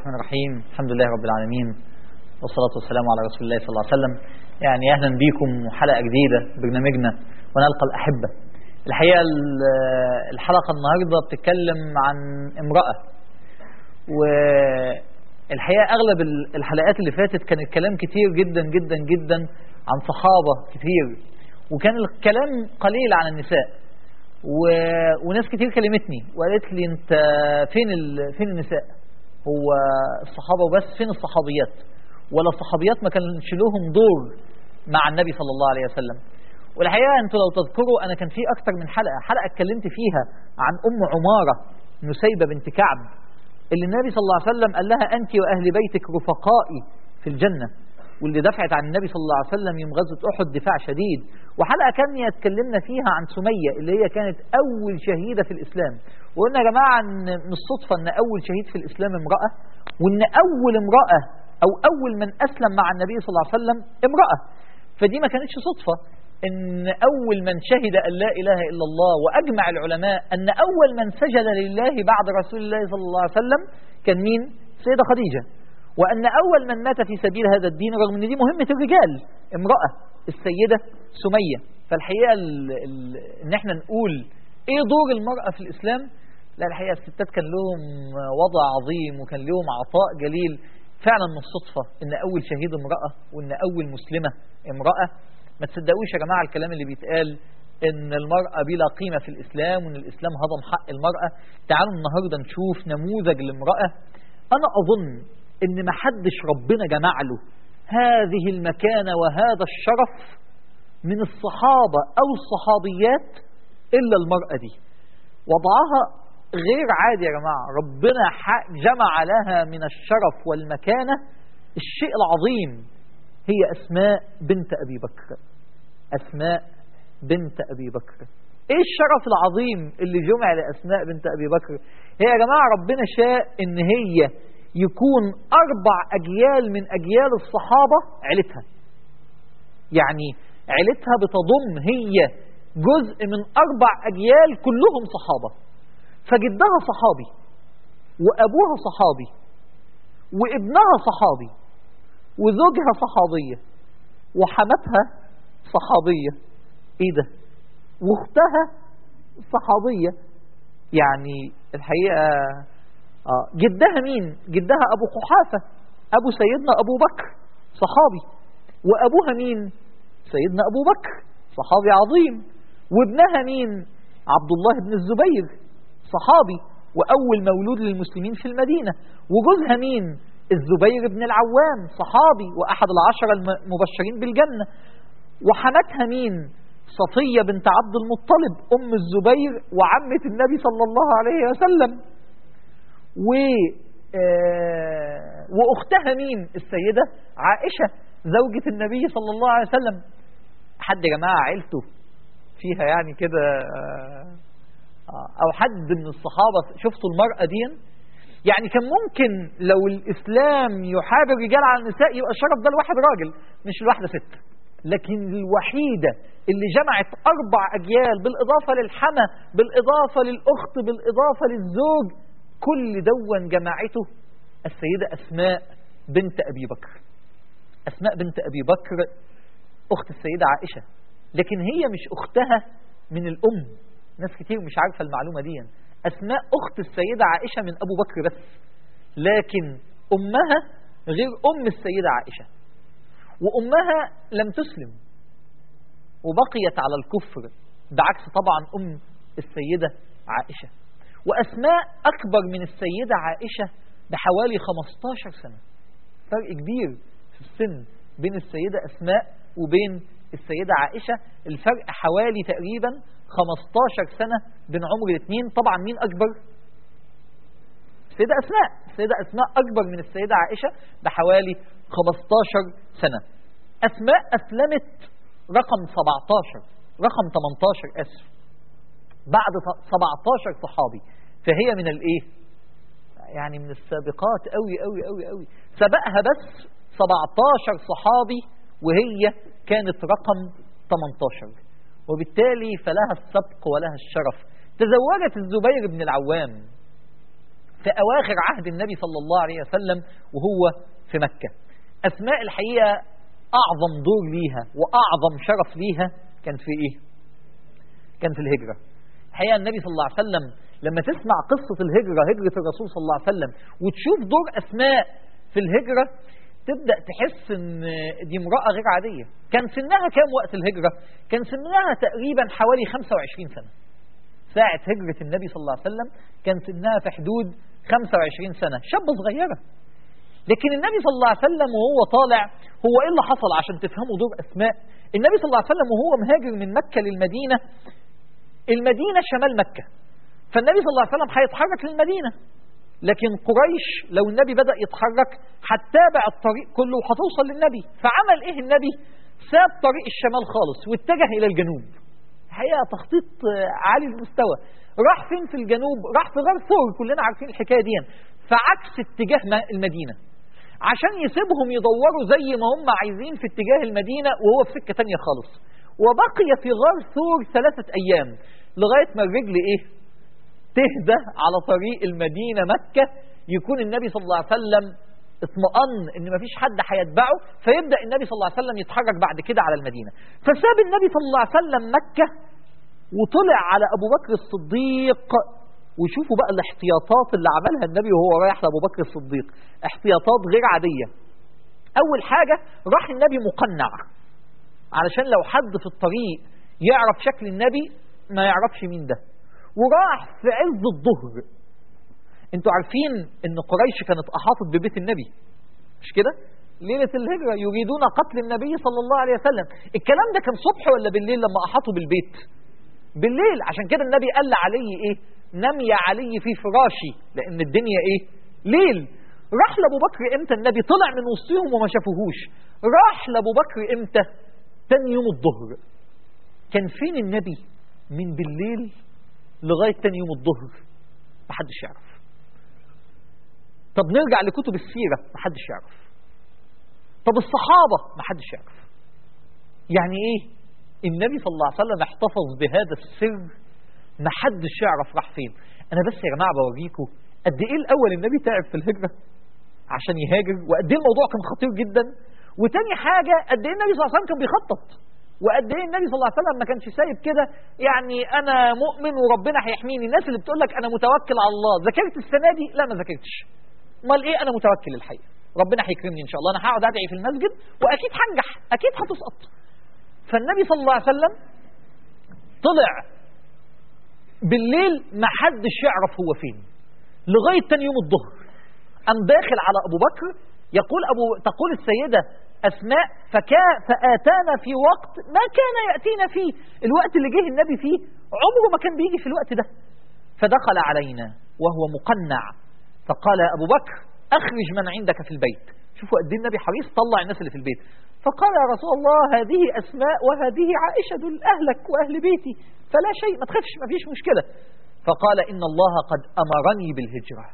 الرحمن الرحيم الحمد لله رب العالمين والصلاة والسلام على رسول الله صلى الله عليه وسلم يعني أهلا بكم حلقة جديدة برنامجنا ونلقى الأحبة الحقيقة الحلقة النهاردة بتتكلم عن امرأة والحقيقة أغلب الحلقات اللي فاتت كان الكلام كتير جدا جدا جدا عن صحابة كتير وكان الكلام قليل عن النساء و... وناس كتير كلمتني وقالت لي انت فين ال... فين النساء هو الصحابة وبس فين الصحابيات ولا الصحابيات ما كانش لهم دور مع النبي صلى الله عليه وسلم والحقيقة انتوا لو تذكروا انا كان في اكتر من حلقة حلقة اتكلمت فيها عن ام عمارة نسيبة بنت كعب اللي النبي صلى الله عليه وسلم قال لها انت واهل بيتك رفقائي في الجنة واللي دفعت عن النبي صلى الله عليه وسلم يوم غزوة أحد دفاع شديد وحلقة كانية اتكلمنا فيها عن سمية اللي هي كانت أول شهيدة في الإسلام وقلنا يا جماعة أن من الصدفة أن أول شهيد في الإسلام امرأة وأن أول امرأة أو أول من أسلم مع النبي صلى الله عليه وسلم امرأة فدي ما كانتش صدفة أن أول من شهد أن لا إله إلا الله وأجمع العلماء أن أول من سجد لله بعد رسول الله صلى الله عليه وسلم كان مين؟ سيدة خديجة وأن أول من مات في سبيل هذا الدين رغم أن دي مهمة الرجال امرأة السيدة سمية فالحقيقة ال ال أن احنا نقول إيه دور المرأة في الإسلام لا الحقيقة الستات كان لهم وضع عظيم وكان لهم عطاء جليل فعلا من الصدفة أن أول شهيد امرأة وأن أول مسلمة امرأة ما تصدقوش يا جماعة الكلام اللي بيتقال ان المرأة بلا قيمة في الإسلام وان الإسلام هضم حق المرأة تعالوا النهاردة نشوف نموذج لامرأة أنا أظن ان ما حدش ربنا جمع له هذه المكانة وهذا الشرف من الصحابة او الصحابيات الا المرأة دي وضعها غير عادي يا جماعة ربنا جمع لها من الشرف والمكانة الشيء العظيم هي اسماء بنت ابي بكر اسماء بنت ابي بكر ايه الشرف العظيم اللي جمع لاسماء بنت ابي بكر هي يا جماعة ربنا شاء ان هي يكون أربع أجيال من أجيال الصحابة عيلتها يعني عيلتها بتضم هي جزء من أربع أجيال كلهم صحابة فجدها صحابي وأبوها صحابي وابنها صحابي وزوجها صحابية وحماتها صحابية ايه ده واختها صحابية يعني الحقيقة آه جدها مين جدها أبو قحافة أبو سيدنا أبو بكر صحابي وأبوها مين سيدنا أبو بكر صحابي عظيم وابنها مين عبد الله بن الزبير صحابي وأول مولود للمسلمين في المدينة وجوزها مين الزبير بن العوام صحابي وأحد العشرة المبشرين بالجنة وحماتها مين صفية بنت عبد المطلب أم الزبير وعمة النبي صلى الله عليه وسلم و آه واختها مين السيدة عائشة زوجة النبي صلى الله عليه وسلم حد يا جماعة عيلته فيها يعني كده آه او حد من الصحابة شفتوا المرأة دي يعني كان ممكن لو الاسلام يحارب الرجال على النساء يبقى الشرف ده لواحد راجل مش لواحدة ست لكن الوحيدة اللي جمعت أربع أجيال بالإضافة للحمى بالإضافة للأخت بالإضافة للزوج كل دون جماعته السيدة أسماء بنت أبي بكر أسماء بنت أبي بكر أخت السيدة عائشة لكن هي مش أختها من الأم ناس كتير مش عارفة المعلومة دي أسماء أخت السيدة عائشة من أبو بكر بس لكن أمها غير أم السيدة عائشة وأمها لم تسلم وبقيت على الكفر بعكس طبعا أم السيدة عائشة وأسماء أكبر من السيدة عائشة بحوالي 15 سنة فرق كبير في السن بين السيدة أسماء وبين السيدة عائشة الفرق حوالي تقريبا 15 سنة بين عمر الاثنين طبعا مين أكبر السيدة أسماء السيدة أسماء أكبر من السيدة عائشة بحوالي 15 سنة أسماء أسلمت رقم 17 رقم 18 أسف بعد 17 صحابي فهي من الايه يعني من السابقات قوي قوي قوي قوي سبقها بس 17 صحابي وهي كانت رقم 18 وبالتالي فلها السبق ولها الشرف تزوجت الزبير بن العوام في أواخر عهد النبي صلى الله عليه وسلم وهو في مكة أسماء الحقيقة أعظم دور ليها وأعظم شرف ليها كان في إيه؟ كان في الهجرة الحقيقة النبي صلى الله عليه وسلم لما تسمع قصة الهجرة هجرة الرسول صلى الله عليه وسلم وتشوف دور أسماء في الهجرة تبدأ تحس ان دي امرأة غير عادية كان سنها كام وقت الهجرة كان سنها تقريبا حوالي 25 سنة ساعة هجرة النبي صلى الله عليه وسلم كان سنها في حدود 25 سنة شابة صغيرة لكن النبي صلى الله عليه وسلم وهو طالع هو ايه اللي حصل عشان تفهموا دور اسماء النبي صلى الله عليه وسلم وهو مهاجر من مكة للمدينة المدينة شمال مكة فالنبي صلى الله عليه وسلم هيتحرك للمدينة لكن قريش لو النبي بدأ يتحرك هتتابع الطريق كله وهتوصل للنبي فعمل ايه النبي ساب طريق الشمال خالص واتجه الى الجنوب الحقيقة تخطيط عالي المستوى راح فين في الجنوب راح في غار ثور كلنا عارفين الحكاية دي فعكس اتجاه المدينة عشان يسيبهم يدوروا زي ما هم عايزين في اتجاه المدينة وهو في سكة تانية خالص وبقي في غار ثور ثلاثة أيام لغاية ما الرجل إيه تهدى على طريق المدينة مكة يكون النبي صلى الله عليه وسلم اطمأن ان مفيش حد هيتبعه فيبدأ النبي صلى الله عليه وسلم يتحرك بعد كده على المدينة فساب النبي صلى الله عليه وسلم مكة وطلع على أبو بكر الصديق وشوفوا بقى الاحتياطات اللي عملها النبي وهو رايح لأبو بكر الصديق احتياطات غير عادية أول حاجة راح النبي مقنع علشان لو حد في الطريق يعرف شكل النبي ما يعرفش مين ده وراح في عز الظهر انتوا عارفين ان قريش كانت احاطت ببيت النبي مش كده ليلة الهجرة يريدون قتل النبي صلى الله عليه وسلم الكلام ده كان صبح ولا بالليل لما احاطوا بالبيت بالليل عشان كده النبي قال لعلي ايه نم يا علي في فراشي لان الدنيا ايه ليل راح لابو بكر امتى النبي طلع من وسطهم وما شافوهوش راح لابو بكر امتى تاني يوم الظهر كان فين النبي من بالليل لغاية تاني يوم الظهر محدش يعرف طب نرجع لكتب السيرة محدش يعرف طب الصحابة محدش يعرف يعني ايه النبي صلى الله عليه وسلم احتفظ بهذا السر محدش يعرف راح فين انا بس يا جماعة بوريكم قد ايه الاول النبي تعب في الهجرة عشان يهاجر وقد ايه الموضوع كان خطير جدا وتاني حاجة قد ايه النبي صلى الله عليه وسلم كان بيخطط وقد ايه النبي صلى الله عليه وسلم ما كانش سايب كده يعني انا مؤمن وربنا هيحميني الناس اللي بتقول لك انا متوكل على الله ذاكرت السنه دي لا ما ذاكرتش امال ايه انا متوكل الحقيقه ربنا هيكرمني ان شاء الله انا هقعد ادعي في المسجد واكيد هنجح اكيد هتسقط فالنبي صلى الله عليه وسلم طلع بالليل ما حدش يعرف هو فين لغايه تاني يوم الظهر قام داخل على ابو بكر يقول ابو تقول السيده أسماء فكا فآتانا في وقت ما كان يأتينا فيه الوقت اللي جه النبي فيه عمره ما كان بيجي في الوقت ده فدخل علينا وهو مقنع فقال يا أبو بكر أخرج من عندك في البيت شوفوا قد النبي حريص طلع الناس اللي في البيت فقال يا رسول الله هذه أسماء وهذه عائشة دول أهلك وأهل بيتي فلا شيء ما تخافش ما فيش مشكلة فقال إن الله قد أمرني بالهجرة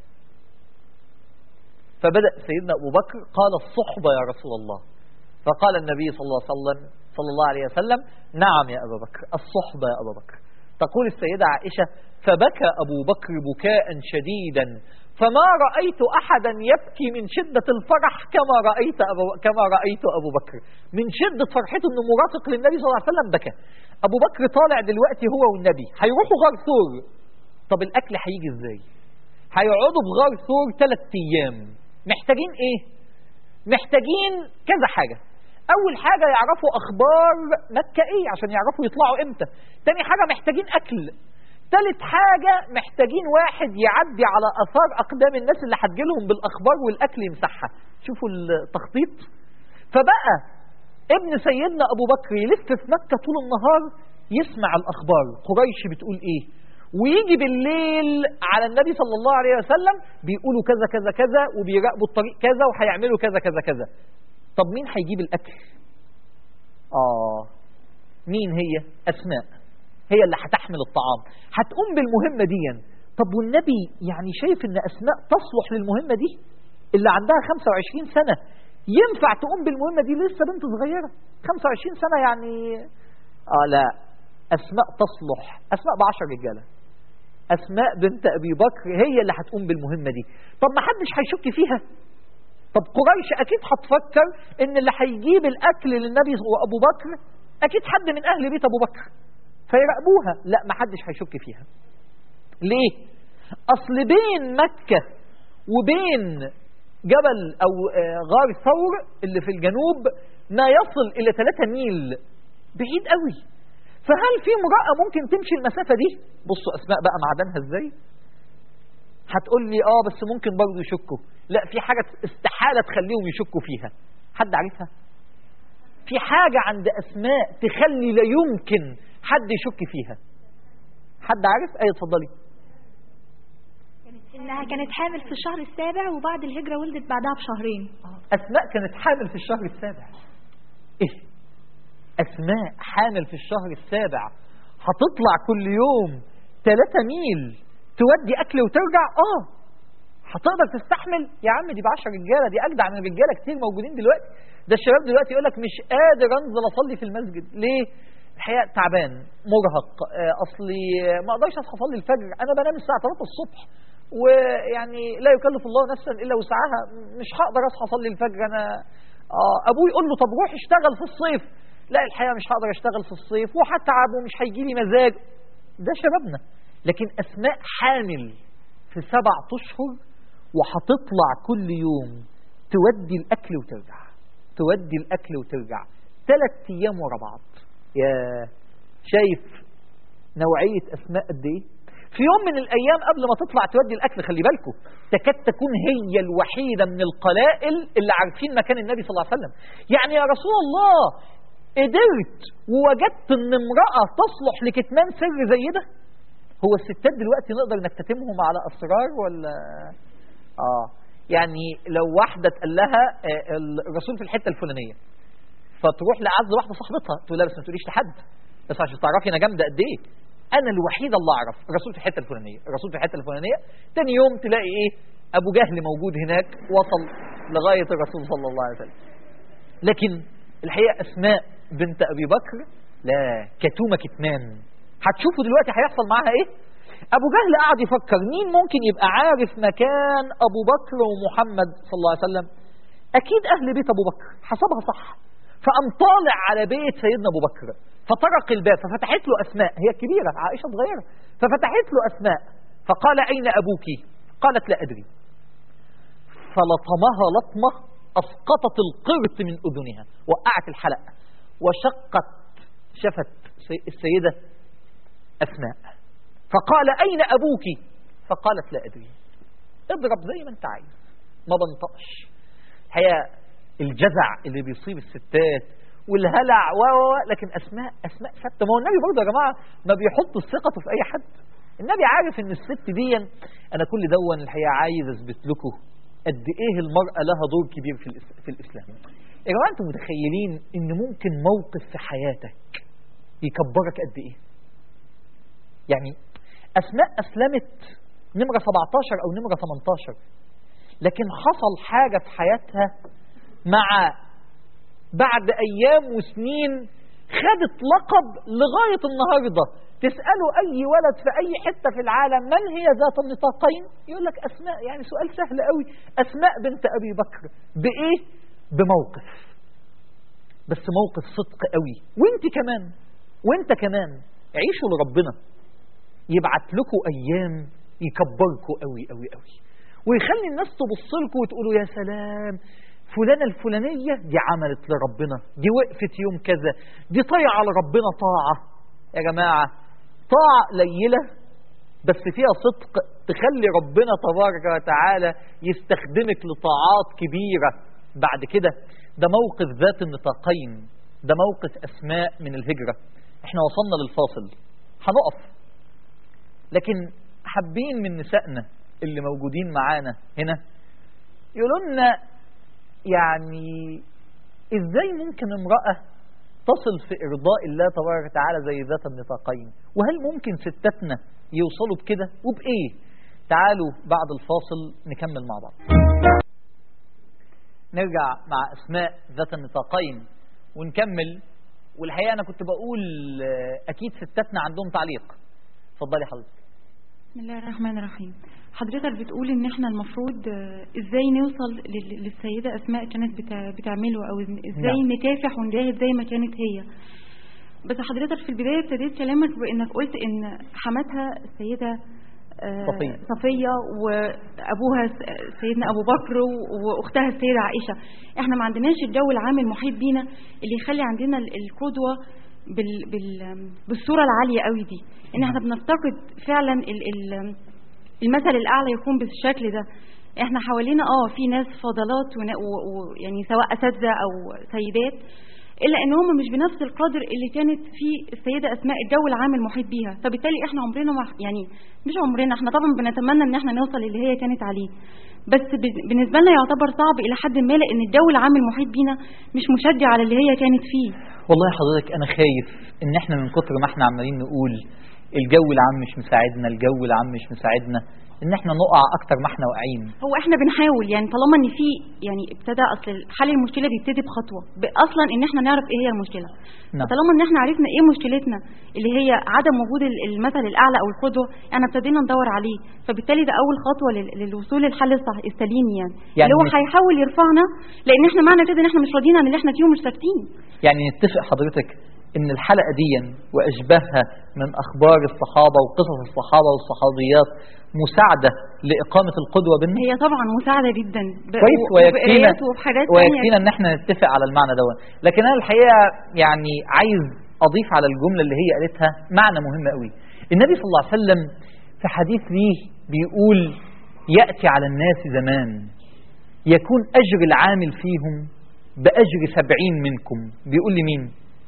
فبدأ سيدنا أبو بكر قال الصحبة يا رسول الله فقال النبي صلى الله عليه وسلم صلى الله عليه وسلم نعم يا أبا بكر الصحبة يا أبا بكر تقول السيدة عائشة فبكى أبو بكر بكاء شديدا فما رأيت أحدا يبكي من شدة الفرح كما رأيت أبو كما رأيت أبو بكر من شدة فرحته إنه مرافق للنبي صلى الله عليه وسلم بكى أبو بكر طالع دلوقتي هو والنبي هيروحوا غار ثور طب الأكل هيجي إزاي هيقعدوا في غار ثور ثلاث أيام محتاجين ايه محتاجين كذا حاجة اول حاجة يعرفوا اخبار مكة ايه عشان يعرفوا يطلعوا امتى تاني حاجة محتاجين اكل تالت حاجة محتاجين واحد يعدي على اثار اقدام الناس اللي هتجيلهم بالاخبار والاكل يمسحها شوفوا التخطيط فبقى ابن سيدنا ابو بكر يلف في مكة طول النهار يسمع الاخبار قريش بتقول ايه ويجي بالليل على النبي صلى الله عليه وسلم بيقولوا كذا كذا كذا وبيراقبوا الطريق كذا وهيعملوا كذا كذا كذا طب مين هيجيب الأكل آه مين هي أسماء هي اللي هتحمل الطعام هتقوم بالمهمة دي طب والنبي يعني شايف ان أسماء تصلح للمهمة دي اللي عندها 25 سنة ينفع تقوم بالمهمة دي لسه بنت صغيرة 25 سنة يعني آه لا أسماء تصلح أسماء بعشر رجالة أسماء بنت أبي بكر هي اللي هتقوم بالمهمة دي طب ما حدش هيشك فيها طب قريش أكيد هتفكر إن اللي هيجيب الأكل للنبي وأبو بكر أكيد حد من أهل بيت أبو بكر فيراقبوها لا ما حدش هيشك فيها ليه أصل بين مكة وبين جبل أو آه، غار ثور اللي في الجنوب ما يصل إلى 3 ميل بعيد قوي فهل في امرأة ممكن تمشي المسافة دي بصوا أسماء بقى معدنها إزاي هتقول لي اه بس ممكن برضه يشكوا لا في حاجة استحالة تخليهم يشكوا فيها حد عارفها في حاجة عند أسماء تخلي لا يمكن حد يشك فيها حد عارف ايه اتفضلي انها كانت حامل في الشهر السابع وبعد الهجرة ولدت بعدها بشهرين أسماء كانت حامل في الشهر السابع إيه أسماء حامل في الشهر السابع هتطلع كل يوم 3 ميل تودي أكل وترجع آه هتقدر تستحمل يا عم دي ب 10 رجاله دي اجدع من رجاله كتير موجودين دلوقتي ده الشباب دلوقتي يقول لك مش قادر انزل اصلي في المسجد ليه الحقيقه تعبان مرهق آه، اصلي ما اقدرش اصحى اصلي الفجر انا بنام الساعه 3 الصبح ويعني لا يكلف الله نفسا الا وسعها مش هقدر اصحى اصلي الفجر انا اه ابوي يقول له طب روح اشتغل في الصيف لا الحقيقه مش هقدر اشتغل في الصيف وهتعب ومش هيجي لي مزاج ده شبابنا لكن اسماء حامل في سبع اشهر وهتطلع كل يوم تودي الاكل وترجع تودي الاكل وترجع ثلاث ايام ورا بعض يا شايف نوعيه اسماء قد ايه في يوم من الايام قبل ما تطلع تودي الاكل خلي بالكم تكاد تكون هي الوحيده من القلائل اللي عارفين مكان النبي صلى الله عليه وسلم يعني يا رسول الله قدرت ووجدت ان امراه تصلح لكتمان سر زي ده هو الستات دلوقتي نقدر نكتتمهم على اسرار ولا اه يعني لو واحده اتقال لها آه، الرسول في الحته الفلانيه فتروح لاعز واحده صاحبتها تقول لها بس ما تقوليش لحد بس عشان تعرفي انا جامده قد ايه انا الوحيده اللي اعرف الرسول في الحته الفلانيه الرسول في الحته الفلانيه تاني يوم تلاقي ايه ابو جهل موجود هناك وصل لغايه الرسول صلى الله عليه وسلم لكن الحقيقه اسماء بنت ابي بكر لا كتومه كتمان هتشوفوا دلوقتي هيحصل معاها ايه ابو جهل قعد يفكر مين ممكن يبقى عارف مكان ابو بكر ومحمد صلى الله عليه وسلم اكيد اهل بيت ابو بكر حسبها صح فقام طالع على بيت سيدنا ابو بكر فطرق الباب ففتحت له اسماء هي كبيره عائشه صغيره ففتحت له اسماء فقال اين ابوك قالت لا ادري فلطمها لطمه اسقطت القرط من اذنها وقعت الحلق وشقت شفت سي- السيده اسماء فقال اين ابوك فقالت لا ادري اضرب زي ما انت عايز ما بنطقش الحقيقه الجزع اللي بيصيب الستات والهلع و و و، لكن اسماء اسماء ثابته ما هو النبي برضه يا جماعه ما بيحط ثقته في اي حد النبي عارف ان الست دي انا كل دون الحقيقه عايز اثبت لكم قد ايه المراه لها دور كبير في الإس- في الاسلام يا جماعه انتم متخيلين ان ممكن موقف في حياتك يكبرك قد ايه يعني اسماء اسلمت نمره 17 او نمره 18 لكن حصل حاجه في حياتها مع بعد ايام وسنين خدت لقب لغايه النهارده تساله اي ولد في اي حته في العالم من هي ذات النطاقين يقول لك اسماء يعني سؤال سهل قوي اسماء بنت ابي بكر بايه بموقف بس موقف صدق قوي وانت كمان وانت كمان عيشوا لربنا يبعت لكم ايام يكبركم قوي قوي قوي ويخلي الناس تبص لكم وتقولوا يا سلام فلانة الفلانية دي عملت لربنا دي وقفت يوم كذا دي طيعة لربنا طاعة يا جماعة طاعة قليلة بس فيها صدق تخلي ربنا تبارك وتعالى يستخدمك لطاعات كبيرة بعد كده ده موقف ذات النطاقين ده موقف أسماء من الهجرة احنا وصلنا للفاصل هنقف لكن حابين من نسائنا اللي موجودين معانا هنا يقولوا لنا يعني ازاي ممكن امرأة تصل في إرضاء الله تبارك وتعالى زي ذات النطاقين وهل ممكن ستاتنا يوصلوا بكده وبإيه تعالوا بعد الفاصل نكمل مع بعض نرجع مع أسماء ذات النطاقين ونكمل والحقيقة أنا كنت بقول آه، أكيد ستاتنا عندهم تعليق اتفضلي حضرتك بسم الله الرحمن الرحيم حضرتك بتقول ان احنا المفروض آه، ازاي نوصل لل- للسيدة اسماء كانت بتع- بتعمله او ازاي نعم. نكافح ونجاهد زي ما كانت هي بس حضرتك في البداية ابتديت كلامك بانك قلت ان حماتها السيدة آه، صفية. صفية وابوها س- سيدنا ابو بكر و- واختها السيدة عائشة احنا ما عندناش الجو العام المحيط بينا اللي يخلي عندنا ال- القدوة بال بال بالصورة العالية قوي دي ان احنا بنفتقد فعلا ال ال المثل الاعلى يكون بالشكل ده احنا حوالينا اه في ناس فضلات ونا- و- ويعني سواء اساتذه او سيدات الا ان هم مش بنفس القدر اللي كانت فيه السيده اسماء الجو العام المحيط بيها فبالتالي احنا عمرنا ما يعني مش عمرنا احنا طبعا بنتمنى ان احنا نوصل اللي هي كانت عليه بس ب- بالنسبه لنا يعتبر صعب الى حد ما لان الجو العام المحيط بينا مش مشجع على اللي هي كانت فيه والله حضرتك انا خايف ان احنا من كتر ما احنا عمالين نقول الجو العام مش مساعدنا الجو العام مش مساعدنا ان احنا نقع اكتر ما احنا واقعين هو احنا بنحاول يعني طالما ان في يعني ابتدى اصل حل المشكله بيبتدي بخطوه ب- اصلا ان احنا نعرف ايه هي المشكله نعم. طالما ان احنا عرفنا ايه مشكلتنا اللي هي عدم وجود ال- المثل الاعلى او القدوه احنا ابتدينا ندور عليه فبالتالي ده اول خطوه لل- للوصول للحل الصح السليم يعني, يعني اللي هو مش- هيحاول يرفعنا لان احنا معنى كده ان احنا مش راضيين عن اللي احنا فيه ومش ساكتين يعني نتفق حضرتك ان الحلقه دي واشباهها من اخبار الصحابه وقصص الصحابه والصحابيات مساعده لاقامه القدوه بينا هي طبعا مساعده جدا ب- كويس و- ويكفينا وبقرايات وبحاجات ويكفينا تانية ان احنا نتفق على المعنى ده لكن انا الحقيقه يعني عايز اضيف على الجمله اللي هي قالتها معنى مهم قوي النبي صلى الله عليه وسلم في حديث ليه بيقول ياتي على الناس زمان يكون اجر العامل فيهم باجر سبعين منكم بيقول لمين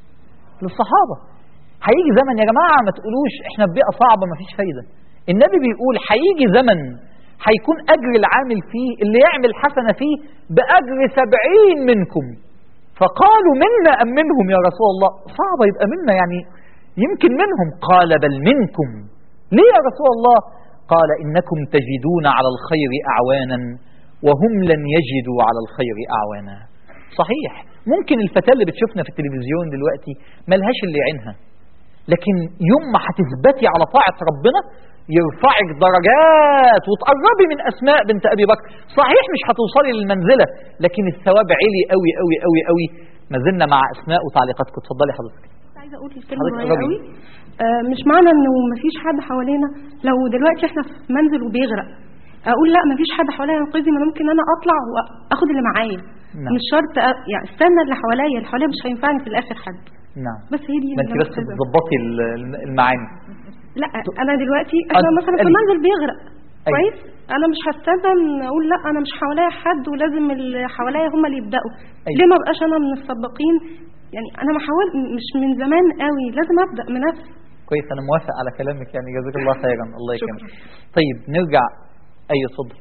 للصحابه هيجي زمن يا جماعه ما تقولوش احنا في بيئه صعبه ما فيش فايده النبي بيقول هيجي زمن هيكون اجر العامل فيه اللي يعمل حسنه فيه باجر سبعين منكم فقالوا منا ام منهم يا رسول الله صعبه يبقى منا يعني يمكن منهم قال بل منكم ليه يا رسول الله قال انكم تجدون على الخير اعوانا وهم لن يجدوا على الخير اعوانا صحيح ممكن الفتاة اللي بتشوفنا في التلفزيون دلوقتي ملهاش اللي يعينها لكن يوم ما هتثبتي على طاعة ربنا يرفعك درجات وتقربي من أسماء بنت أبي بكر صحيح مش هتوصلي للمنزلة لكن الثواب عالي قوي قوي قوي قوي ما زلنا مع أسماء وتعليقاتكم اتفضلي حضرتك عايزه اقول كلمه حضرتك صغيره قربي. قوي آه مش معنى انه مفيش حد حوالينا لو دلوقتي احنا في منزل وبيغرق اقول لا مفيش حد حواليا ينقذني ما ممكن انا اطلع واخد اللي معايا نعم. مش شرط أ- يعني استنى اللي حواليا اللي حواليا مش هينفعني في الاخر حد نعم بس هي دي ما انت اللي بس أنا عايزة. بتظبطي ال- المعاني لا انا دلوقتي انا أد- مثلا في أدي. منزل بيغرق أيوة. كويس انا مش هستنى ان اقول لا انا مش حواليا حد ولازم اللي حواليا هم اللي يبداوا أيوة. ليه ما بقاش انا من السباقين يعني انا ما حاول مش من زمان قوي لازم ابدا من نفسي كويس أنا موافق على كلامك يعني جزاك الله خيرا الله شكرا. يكرمك طيب نرجع أي اتفضل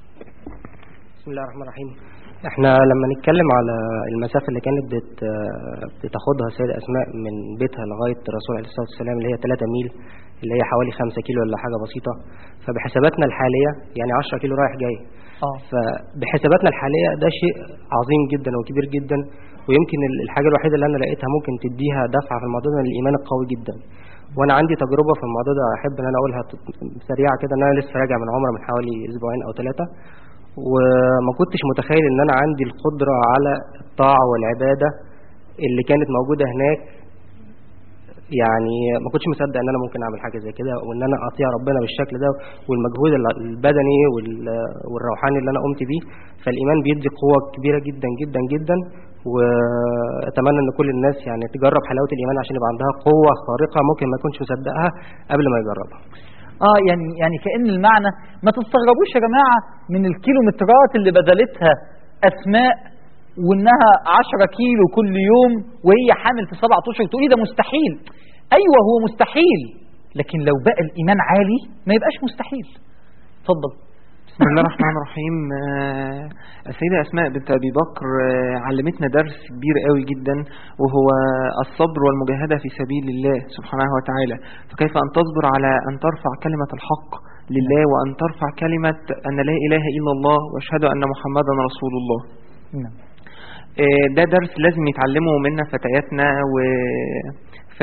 بسم الله الرحمن الرحيم احنا لما نتكلم على المسافة اللي كانت بت بتاخدها السيدة أسماء من بيتها لغاية الرسول عليه الصلاة والسلام اللي هي 3 ميل اللي هي حوالي 5 كيلو ولا حاجة بسيطة فبحساباتنا الحالية يعني 10 كيلو رايح جاي اه فبحساباتنا الحالية ده شيء عظيم جدا وكبير جدا ويمكن ال- الحاجة الوحيدة اللي أنا لقيتها ممكن تديها دفعة في الموضوع ده الإيمان القوي جدا وأنا عندي تجربة في الموضوع ده أحب إن أنا أقولها ت- سريعة كده إن أنا لسه راجع من عمرة من حوالي أسبوعين أو ثلاثة وما كنتش متخيل إن أنا عندي القدرة على الطاعة والعبادة اللي كانت موجودة هناك يعني ما كنتش مصدق ان انا ممكن اعمل حاجه زي كده وان انا اطيع ربنا بالشكل ده والمجهود ال- البدني وال- والروحاني اللي انا قمت بيه فالايمان بيدي قوه كبيره جدا جدا جدا واتمنى ان كل الناس يعني تجرب حلاوه الايمان عشان يبقى عندها قوه خارقه ممكن ما يكونش مصدقها قبل ما يجربها اه يعني يعني كأن المعنى ما تستغربوش يا جماعة من الكيلومترات اللي بذلتها أسماء وإنها 10 كيلو كل يوم وهي حامل في سبعة أشهر تقولي ده مستحيل أيوه هو مستحيل لكن لو بقى الإيمان عالي ما يبقاش مستحيل اتفضل بسم الله الرحمن الرحيم آه، السيدة أسماء بنت أبي بكر آه، علمتنا درس كبير قوي جدا وهو الصبر والمجاهدة في سبيل الله سبحانه وتعالى فكيف أن تصبر على أن ترفع كلمة الحق لله وأن ترفع كلمة أن لا إله إلا الله وأشهد أن محمدا رسول الله نعم آه، ده درس لازم يتعلمه منا فتياتنا و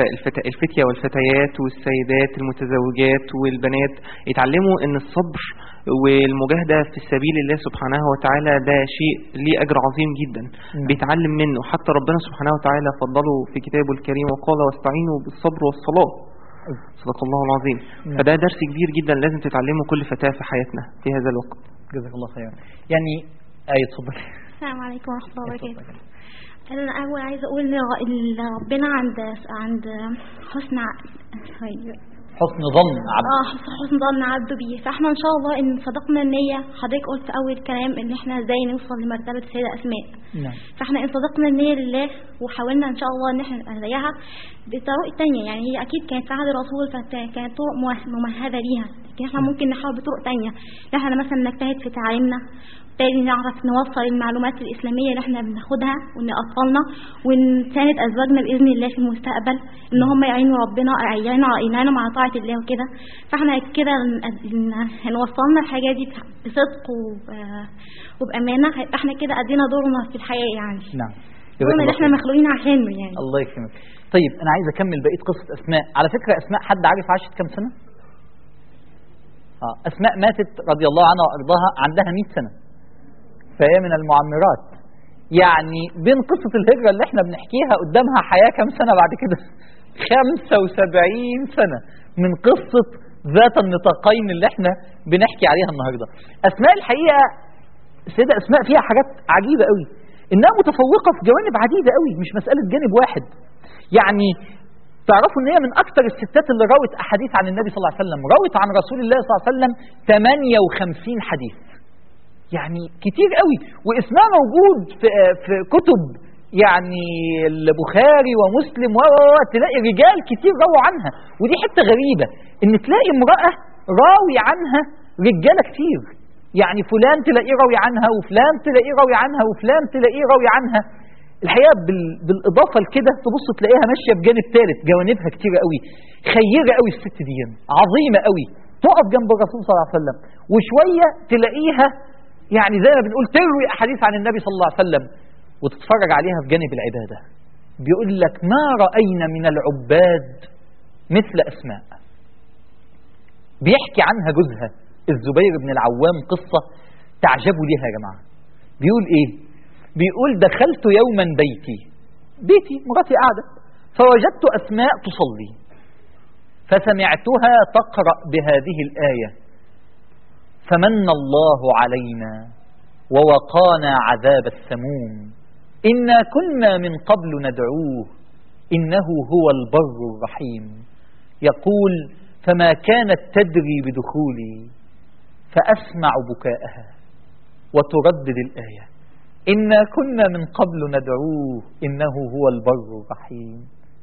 الفت- الفتية والفتيات والسيدات المتزوجات والبنات يتعلموا ان الصبر والمجاهدة في سبيل الله سبحانه وتعالى ده شيء ليه أجر عظيم جدا بيتعلم منه حتى ربنا سبحانه وتعالى فضله في كتابه الكريم وقال واستعينوا بالصبر والصلاة صدق الله العظيم نعم. فده درس كبير جدا لازم تتعلمه كل فتاة في حياتنا في هذا الوقت جزاك الله خيرا يعني آية اتفضل السلام عليكم ورحمة الله وبركاته أنا أول عايزة أقول إن ر- إن ربنا عند عند حسن ع- حسن ظن عبد اه حسن حسن ظن عبده بيه فاحنا ان شاء الله ان صدقنا النية حضرتك قلت في اول كلام ان احنا ازاي نوصل لمرتبة السيدة اسماء نعم فاحنا ان صدقنا النية لله وحاولنا ان شاء الله ان احنا نبقى زيها بطرق تانية يعني هي اكيد كانت في عهد الرسول فكانت طرق مه- ممهدة ليها لكن احنا ممكن نحاول بطرق تانية ان احنا مثلا نجتهد في تعليمنا بالتالي نعرف نوصل المعلومات الإسلامية اللي احنا بناخدها وإن أطفالنا ونساند أزواجنا بإذن الله في المستقبل إن هم يعينوا ربنا يعينوا يعينوا على طاعة الله وكده فاحنا كده ن- ن- هنوصلنا الحاجة دي بصدق وب- وبأمانة هيبقى احنا كده أدينا دورنا في الحياة يعني نعم جزاك دورنا الله اللي احنا خير. مخلوقين عشانه يعني الله يكرمك طيب انا عايز اكمل بقيه قصه اسماء على فكره اسماء حد عارف عاشت كام سنه اه اسماء ماتت رضي الله عنها وارضاها عندها 100 سنه فهي من المعمرات يعني بين قصه الهجره اللي احنا بنحكيها قدامها حياه كام سنه بعد كده 75 سنه من قصه ذات النطاقين اللي احنا بنحكي عليها النهارده اسماء الحقيقه السيدة أسماء فيها حاجات عجيبة قوي إنها متفوقة في جوانب عديدة قوي مش مسألة جانب واحد يعني تعرفوا إن هي من أكثر الستات اللي روت أحاديث عن النبي صلى الله عليه وسلم روت عن رسول الله صلى الله عليه وسلم 58 حديث يعني كتير قوي واسمها موجود في, في كتب يعني البخاري ومسلم و و- و- تلاقي رجال كتير رووا عنها ودي حته غريبه ان تلاقي امراه راوي عنها رجاله كتير يعني فلان تلاقيه راوي عنها وفلان تلاقيه راوي عنها وفلان تلاقيه راوي عنها الحقيقه بال... بالاضافه لكده تبص تلاقيها ماشيه بجانب ثالث جوانبها كتير قوي خيره قوي الست دي عظيمه قوي تقف جنب الرسول صلى الله عليه وسلم وشويه تلاقيها يعني زي ما بنقول تروي احاديث عن النبي صلى الله عليه وسلم وتتفرج عليها في جانب العباده بيقول لك ما راينا من العباد مثل اسماء بيحكي عنها جوزها الزبير بن العوام قصه تعجبوا ليها يا جماعه بيقول ايه بيقول دخلت يوما بيتي بيتي مراتي قاعده فوجدت اسماء تصلي فسمعتها تقرا بهذه الايه فمن الله علينا ووقانا عذاب السموم انا كنا من قبل ندعوه انه هو البر الرحيم يقول فما كانت تدري بدخولي فاسمع بكاءها وتردد الايه انا كنا من قبل ندعوه انه هو البر الرحيم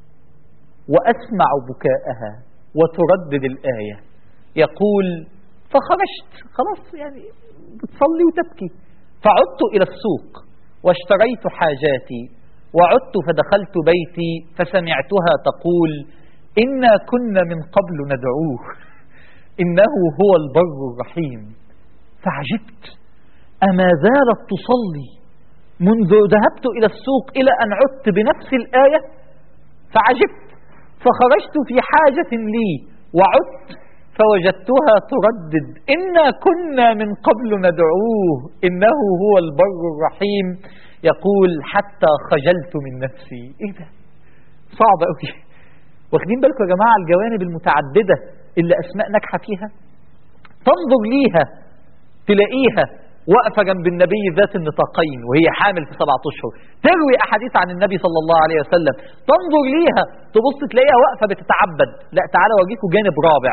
واسمع بكاءها وتردد الايه يقول فخرجت خلاص يعني بتصلي وتبكي فعدت الى السوق واشتريت حاجاتي وعدت فدخلت بيتي فسمعتها تقول انا كنا من قبل ندعوه انه هو البر الرحيم فعجبت اما زالت تصلي منذ ذهبت الى السوق الى ان عدت بنفس الايه فعجبت فخرجت في حاجه لي وعدت فوجدتها تردد انا كنا من قبل ندعوه انه هو البر الرحيم يقول حتى خجلت من نفسي ايه ده صعب قوي واخدين بالكم يا جماعه الجوانب المتعدده اللي اسماء ناجحه فيها تنظر ليها تلاقيها واقفة جنب النبي ذات النطاقين وهي حامل في سبعة أشهر تروي أحاديث عن النبي صلى الله عليه وسلم تنظر ليها تبص تلاقيها واقفة بتتعبد لا تعالى أوريكم جانب رابع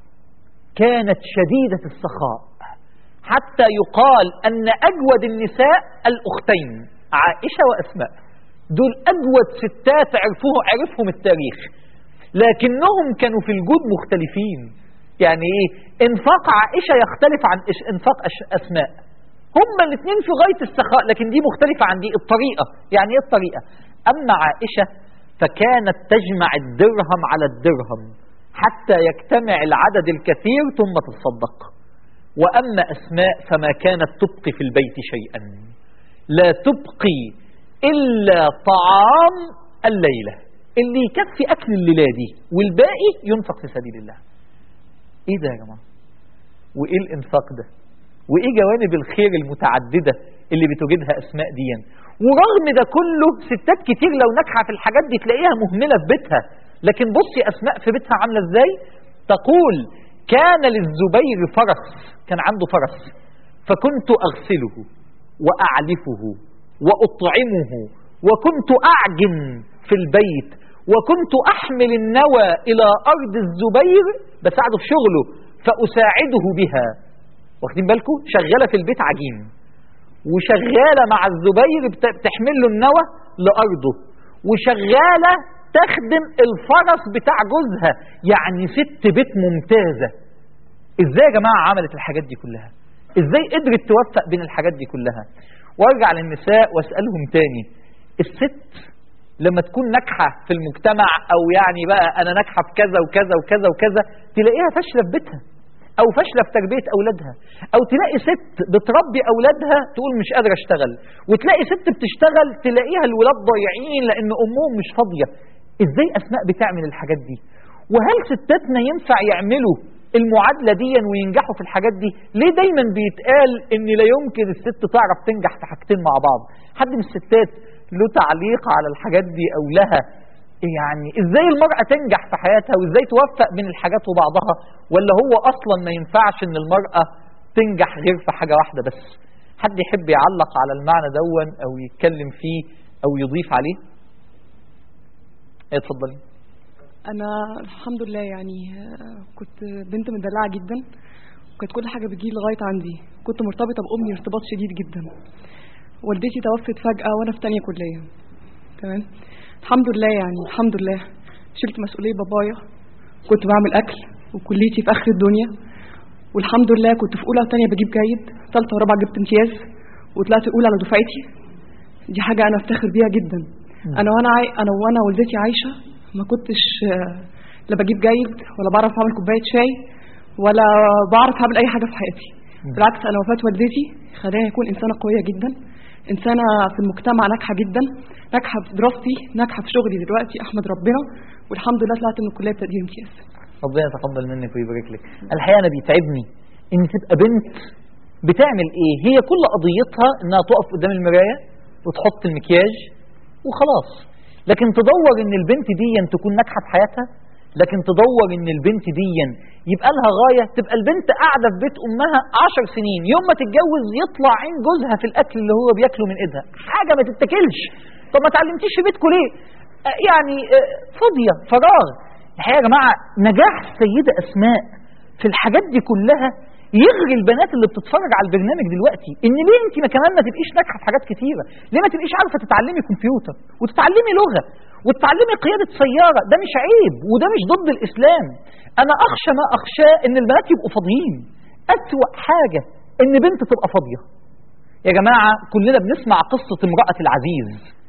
كانت شديدة السخاء حتى يقال أن أجود النساء الأختين عائشة وأسماء دول أجود ستات عرفوه عرفهم التاريخ لكنهم كانوا في الجود مختلفين يعني ايه انفاق عائشة يختلف عن إش- انفاق أش- أسماء هما الاثنين في غاية السخاء لكن دي مختلفة عن دي الطريقة يعني ايه الطريقة أما عائشة فكانت تجمع الدرهم على الدرهم حتى يجتمع العدد الكثير ثم تصدق وأما أسماء فما كانت تبقي في البيت شيئا لا تبقي إلا طعام الليلة اللي يكفي اكل الليله دي والباقي ينفق في سبيل الله ايه ده يا جماعه وايه الانفاق ده وايه جوانب الخير المتعدده اللي بتوجدها اسماء ديا ورغم ده كله ستات كتير لو ناجحه في الحاجات دي تلاقيها مهمله في بيتها لكن بصي اسماء في بيتها عامله ازاي تقول كان للزبير فرس كان عنده فرس فكنت اغسله واعلفه واطعمه وكنت اعجن في البيت وكنت احمل النوى الى ارض الزبير بساعده في شغله فاساعده بها واخدين بالكم شغاله في البيت عجين وشغاله مع الزبير بت- بتحمل له النوى لارضه وشغاله تخدم الفرس بتاع جوزها يعني ست بيت ممتازه ازاي يا جماعه عملت الحاجات دي كلها ازاي قدرت توفق بين الحاجات دي كلها وارجع للنساء واسالهم تاني الست لما تكون ناجحه في المجتمع او يعني بقى انا ناجحه في كذا وكذا وكذا وكذا تلاقيها فاشله في بيتها او فاشله في تربيه اولادها او تلاقي ست بتربي اولادها تقول مش قادره اشتغل وتلاقي ست بتشتغل تلاقيها الولاد ضايعين لان امهم مش فاضيه ازاي اسماء بتعمل الحاجات دي وهل ستاتنا ينفع يعملوا المعادلة دي وينجحوا في الحاجات دي ليه دايما بيتقال ان لا يمكن الست تعرف تنجح في حاجتين مع بعض حد من الستات له تعليق على الحاجات دي او لها يعني ازاي المرأة تنجح في حياتها وازاي توفق بين الحاجات وبعضها ولا هو اصلا ما ينفعش ان المرأة تنجح غير في حاجة واحدة بس حد يحب يعلق على المعنى دون او يتكلم فيه او يضيف عليه اتفضلي انا الحمد لله يعني آه، كنت بنت مدلعه جدا وكانت كل حاجه بتجي لغايه عندي كنت مرتبطه بامي ارتباط شديد جدا والدتي توفت فجاه وانا في تانية كليه تمام الحمد لله يعني الحمد لله شلت مسؤوليه بابايا كنت بعمل اكل وكليتي في اخر الدنيا والحمد لله كنت في اولى وثانيه بجيب جيد ثالثه ورابعه جبت امتياز وطلعت اولى على دفعتي دي حاجه انا افتخر بيها جدا انا وانا عاي... انا وانا والدتي عايشه ما كنتش آه، لا بجيب جيد ولا بعرف اعمل كوبايه شاي ولا بعرف اعمل اي حاجه في حياتي بالعكس انا وفاه والدتي خلاني اكون انسانه قويه جدا انسانه في المجتمع ناجحه جدا ناجحه في دراستي ناجحه في شغلي دلوقتي احمد ربنا والحمد لله طلعت من الكليه بتقدير امتياز ربنا يتقبل منك ويبارك لك الحقيقه انا بيتعبني ان تبقى بنت بتعمل ايه هي كل قضيتها انها تقف قدام المرايه وتحط المكياج وخلاص لكن تدور ان البنت دي تكون ناجحه في حياتها لكن تدور ان البنت دي يبقى لها غايه تبقى البنت قاعده في بيت امها عشر سنين يوم ما تتجوز يطلع عين جوزها في الاكل اللي هو بياكله من ايدها حاجه ما تتاكلش طب ما تعلمتيش في بيتكم ليه آه، يعني آه، فاضيه فراغ الحقيقه يا جماعه نجاح السيده اسماء في الحاجات دي كلها يغري البنات اللي بتتفرج على البرنامج دلوقتي ان ليه انت ما كمان ما تبقيش ناجحه في حاجات كتيره ليه ما تبقيش عارفه تتعلمي كمبيوتر وتتعلمي لغه وتتعلمي قياده سياره ده مش عيب وده مش ضد الاسلام انا اخشى ما اخشاه ان البنات يبقوا فاضيين اسوا حاجه ان بنت تبقى فاضيه يا جماعه كلنا بنسمع قصه امراه العزيز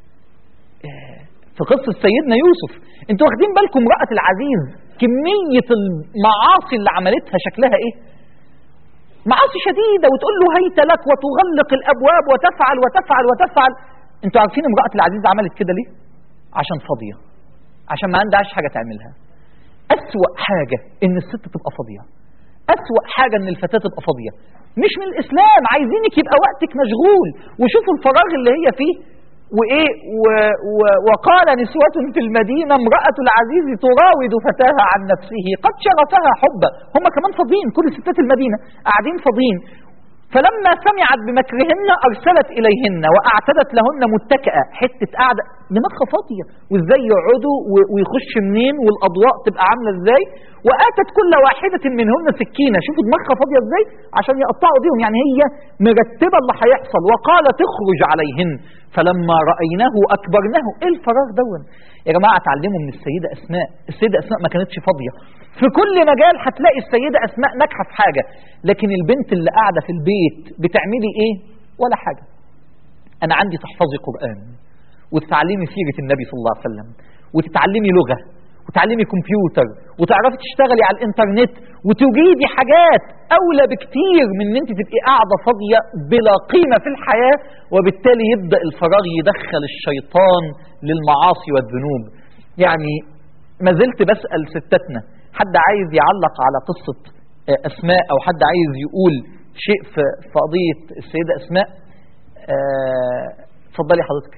في قصة سيدنا يوسف انتوا واخدين بالكم امرأة العزيز كمية المعاصي اللي عملتها شكلها ايه معاصي شديدة وتقول له هيت لك وتغلق الأبواب وتفعل وتفعل وتفعل انتوا عارفين امرأة العزيز عملت كده ليه عشان فاضية عشان ما عندهاش حاجة تعملها أسوأ حاجة ان الست تبقى فاضية أسوأ حاجة ان الفتاة تبقى فاضية مش من الإسلام عايزينك يبقى وقتك مشغول وشوفوا الفراغ اللي هي فيه وايه و و وقال نسوة في المدينة امرأة العزيز تراود فتاها عن نفسه قد شغفها حبا هم كمان فاضيين كل ستات المدينة قاعدين فاضيين فلما سمعت بمكرهن أرسلت إليهن وأعتدت لهن متكئة حتة قاعدة دماغها فاضية وإزاي يقعدوا و- ويخش منين والأضواء تبقى عاملة إزاي وآتت كل واحدة منهن سكينة شوفوا دماغها فاضية إزاي عشان يقطعوا ايديهم يعني هي مرتبة اللي هيحصل وقال تخرج عليهن فلما رأيناه أكبرناه إيه الفراغ دون يا جماعة اتعلموا من السيدة أسماء السيدة أسماء ما كانتش فاضية في كل مجال هتلاقي السيدة أسماء ناجحة في حاجة لكن البنت اللي قاعدة في البيت بتعملي إيه ولا حاجة أنا عندي تحفظي قرآن وتتعلمي سيرة النبي صلى الله عليه وسلم وتتعلمي لغة وتعلمي كمبيوتر وتعرفي تشتغلي على الانترنت وتجيدي حاجات اولى بكتير من ان انت تبقي قاعده فاضيه بلا قيمه في الحياه وبالتالي يبدا الفراغ يدخل الشيطان للمعاصي والذنوب يعني ما زلت بسأل ستاتنا حد عايز يعلق على قصة آه، أسماء أو حد عايز يقول شيء في في قضية السيدة أسماء آه، اتفضلي حضرتك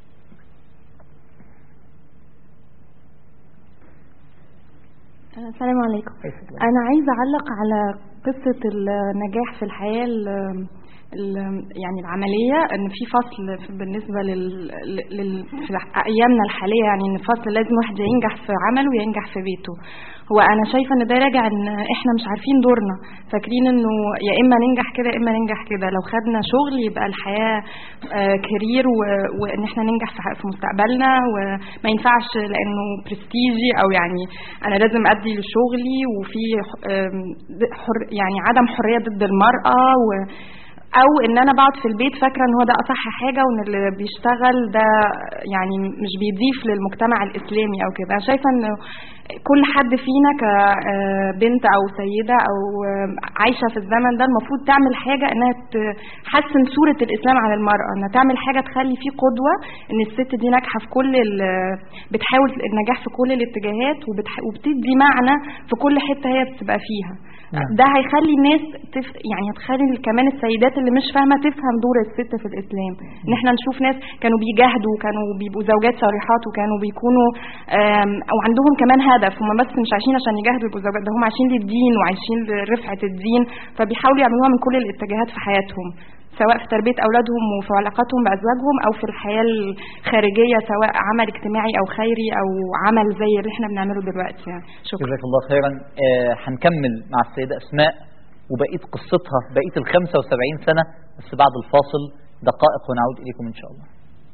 السلام عليكم انا عايزه اعلق على قصه النجاح في الحياه ال ال يعني العمليه ان في فصل في- بالنسبه لل, لل في ايامنا الحاليه يعني ان فصل لازم واحد يا ينجح في عمله ويا ينجح في بيته هو انا شايفه ان ده راجع ان احنا مش عارفين دورنا فاكرين انه يا اما ننجح كده يا اما ننجح كده لو خدنا شغل يبقى الحياه آه، كارير و- وان احنا ننجح في ح- في مستقبلنا وما ينفعش لانه برستيجي او يعني انا لازم ادي لشغلي وفي آم، حر يعني عدم حريه ضد المراه و او ان انا بقعد في البيت فاكره ان هو ده اصح حاجه وان اللي بيشتغل ده يعني مش بيضيف للمجتمع الاسلامي او كده انا شايفه انه كل حد فينا كبنت او سيده او آه، عايشه في الزمن ده المفروض تعمل حاجه انها تحسن صوره الاسلام على المراه انها تعمل حاجه تخلي فيه قدوه ان الست دي ناجحه في كل ال- بتحاول النجاح في كل الاتجاهات وبتح- وبتدي معنى في كل حته هي بتبقى فيها نعم. ده هيخلي الناس تف... يعني هتخلي كمان السيدات اللي مش فاهمه تفهم دور الست في الاسلام ان احنا نشوف ناس كانوا بيجاهدوا وكانوا بيبقوا زوجات صالحات وكانوا بيكونوا آم، او عندهم كمان هدف هم بس مش عايشين عشان يجاهدوا يبقوا زوجات ده هم عايشين للدين وعايشين لرفعه الدين فبيحاولوا يعملوها من كل الاتجاهات في حياتهم سواء في تربيه اولادهم وفي علاقاتهم بازواجهم او في الحياه الخارجيه سواء عمل اجتماعي او خيري او عمل زي اللي احنا بنعمله دلوقتي يعني شكرا جزاك الله خيرا آه، هنكمل مع السيدة أسماء وبقية قصتها بقية ال 75 سنة بس بعد الفاصل دقائق ونعود إليكم إن شاء الله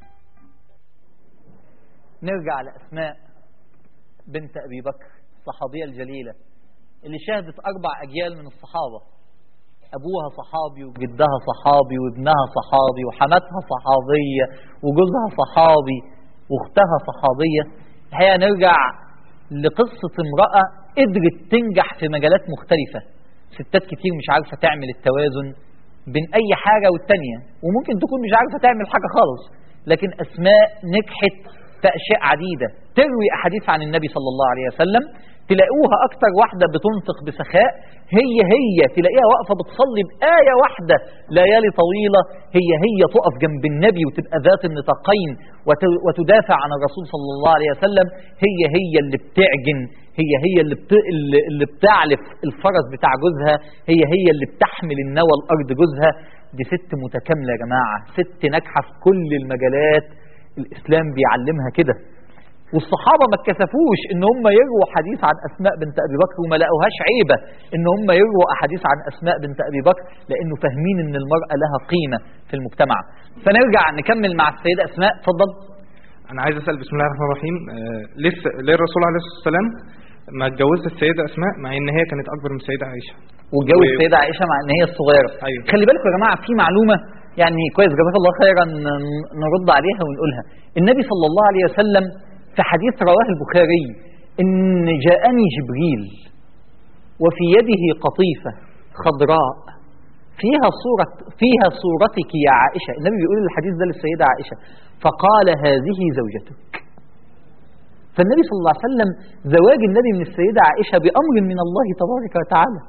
نرجع لأسماء بنت أبي بكر الصحابية الجليلة اللي شهدت أربع أجيال من الصحابة أبوها صحابي وجدها صحابي وابنها صحابي وحماتها صحابية وجوزها صحابي واختها صحابية الحقيقة نرجع لقصة امرأة قدرت تنجح في مجالات مختلفة ستات كتير مش عارفة تعمل التوازن بين أي حاجة والتانية وممكن تكون مش عارفة تعمل حاجة خالص لكن أسماء نجحت في أشياء عديدة تروي أحاديث عن النبي صلى الله عليه وسلم تلاقوها أكتر واحدة بتنفق بسخاء هي هي تلاقيها واقفة بتصلي بآية واحدة ليالي طويلة هي هي تقف جنب النبي وتبقى ذات النطاقين وت- وتدافع عن الرسول صلى الله عليه وسلم هي هي اللي بتعجن هي هي اللي, بت... اللي- اللي بتعلف الفرس بتاع جوزها هي هي اللي بتحمل النوى الأرض جوزها دي ست متكاملة يا جماعة ست ناجحة في كل المجالات الإسلام بيعلمها كده والصحابة ما اتكسفوش ان هم يرووا حديث عن اسماء بنت ابي بكر وما لقوهاش عيبة ان هم يرووا احاديث عن اسماء بنت ابي بكر لانه فاهمين ان المرأة لها قيمة في المجتمع فنرجع نكمل مع السيدة اسماء اتفضل انا عايز اسال بسم الله الرحمن الرحيم آه، لسه ليه الرسول عليه الصلاه والسلام ما اتجوزش السيده اسماء مع ان هي كانت اكبر من السيده عائشه واتجوز و- السيدة عائشة مع ان هي الصغيرة أيوة. خلي بالكم يا جماعة في معلومة يعني كويس جزاك الله خيرا ن- نرد عليها ونقولها النبي صلى الله عليه وسلم في حديث رواه البخاري ان جاءني جبريل وفي يده قطيفة خضراء فيها صورة فيها صورتك يا عائشة النبي بيقول الحديث ده للسيدة عائشة فقال هذه زوجتك فالنبي صلى الله عليه وسلم زواج النبي من السيدة عائشة بأمر من الله تبارك وتعالى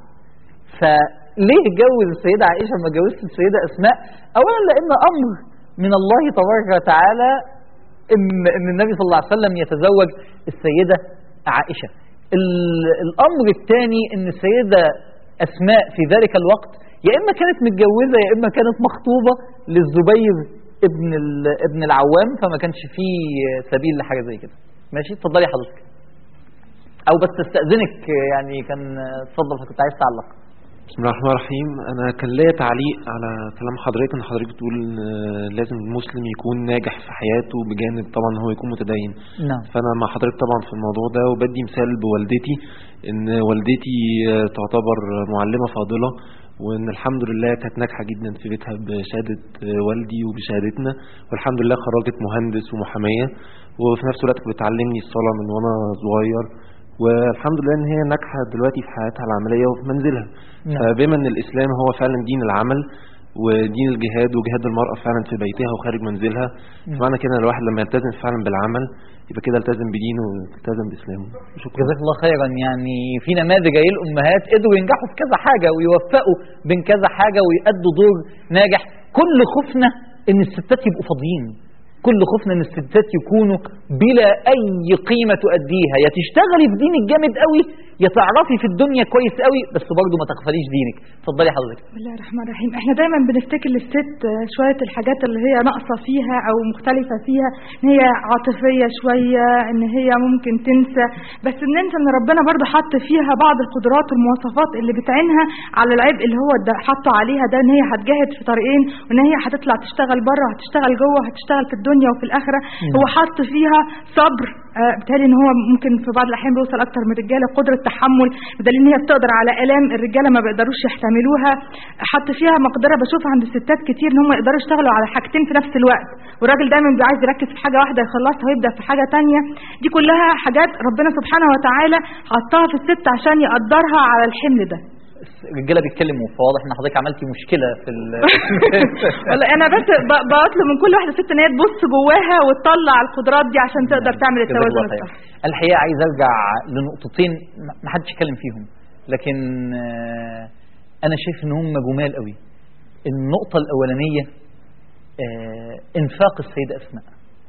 فليه اتجوز السيدة عائشة ما اتجوزش السيدة أسماء أولا لأن أمر من الله تبارك وتعالى إن, إن النبي صلى الله عليه وسلم يتزوج السيدة عائشة ال- الأمر الثاني إن السيدة أسماء في ذلك الوقت يا إما كانت متجوزة يا إما كانت مخطوبة للزبير ابن ال- ابن العوام فما كانش فيه سبيل لحاجة زي كده ماشي اتفضلي حضرتك او بس استاذنك يعني كان اتفضل كنت عايز تعلق بسم الله الرحمن الرحيم انا كان ليا تعليق على كلام حضرتك ان حضرتك بتقول ان لازم المسلم يكون ناجح في حياته بجانب طبعا هو يكون متدين نعم فانا مع حضرتك طبعا في الموضوع ده وبدي مثال بوالدتي ان والدتي آه، تعتبر معلمه فاضله وان الحمد لله كانت ناجحه جدا في بيتها بشهاده آه، والدي وبشهادتنا والحمد لله خرجت مهندس ومحاميه وفي نفس الوقت بتعلمني الصلاه من وانا صغير والحمد لله ان هي ناجحه دلوقتي في حياتها العمليه وفي منزلها نعم. فبما ان الاسلام هو فعلا دين العمل ودين الجهاد وجهاد المرأة فعلا في بيتها وخارج منزلها معنى كده إن الواحد لما يلتزم فعلا بالعمل يبقى كده التزم بدينه ويلتزم بإسلامه شكرا جزاك الله خيرا يعني في نماذج اهي الامهات قدروا ينجحوا في كذا حاجه ويوفقوا بين كذا حاجه ويأدوا دور ناجح كل خوفنا ان الستات يبقوا فاضيين كل خوفنا ان الستات يكونوا بلا اي قيمه تؤديها يا تشتغلي في دينك جامد قوي يا تعرفي في الدنيا كويس قوي بس برضه ما تغفليش دينك اتفضلي حضرتك بسم الله الرحمن الرحيم احنا دايما بنفتكر للست آه، شويه الحاجات اللي هي ناقصه فيها او مختلفه فيها ان هي عاطفيه شويه ان هي ممكن تنسى بس بننسى ان ربنا برضو حط فيها بعض القدرات والمواصفات اللي بتعينها على العبء اللي هو ده حطه عليها ده ان هي هتجاهد في طريقين وان هي هتطلع تشتغل بره هتشتغل جوه هتشتغل في الدنيا وفي الاخره هو حط فيها صبر آه، بالتالي ان هو ممكن في بعض الاحيان بيوصل اكتر من الرجاله قدره تحمل بدليل ان هي بتقدر على الام الرجاله ما بيقدروش يحتملوها حط فيها مقدره بشوفها عند الستات كتير ان هم يقدروا يشتغلوا على حاجتين في نفس الوقت والراجل دايما بيبقى عايز يركز في حاجه واحده يخلصها ويبدا في حاجه تانية دي كلها حاجات ربنا سبحانه وتعالى حطها في الست عشان يقدرها على الحمل ده الرجاله بيتكلموا فواضح ان حضرتك عملتي مشكله في ال والله انا بس ب- بطلب من كل واحده ست ان هي تبص جواها وتطلع القدرات دي عشان تقدر تعمل جزاك التوازن الله خير. الصح الحقيقه عايز ارجع لنقطتين ما- ما حدش اتكلم فيهم لكن آه، انا شايف ان هم جمال قوي النقطه الاولانيه آه، انفاق السيده اسماء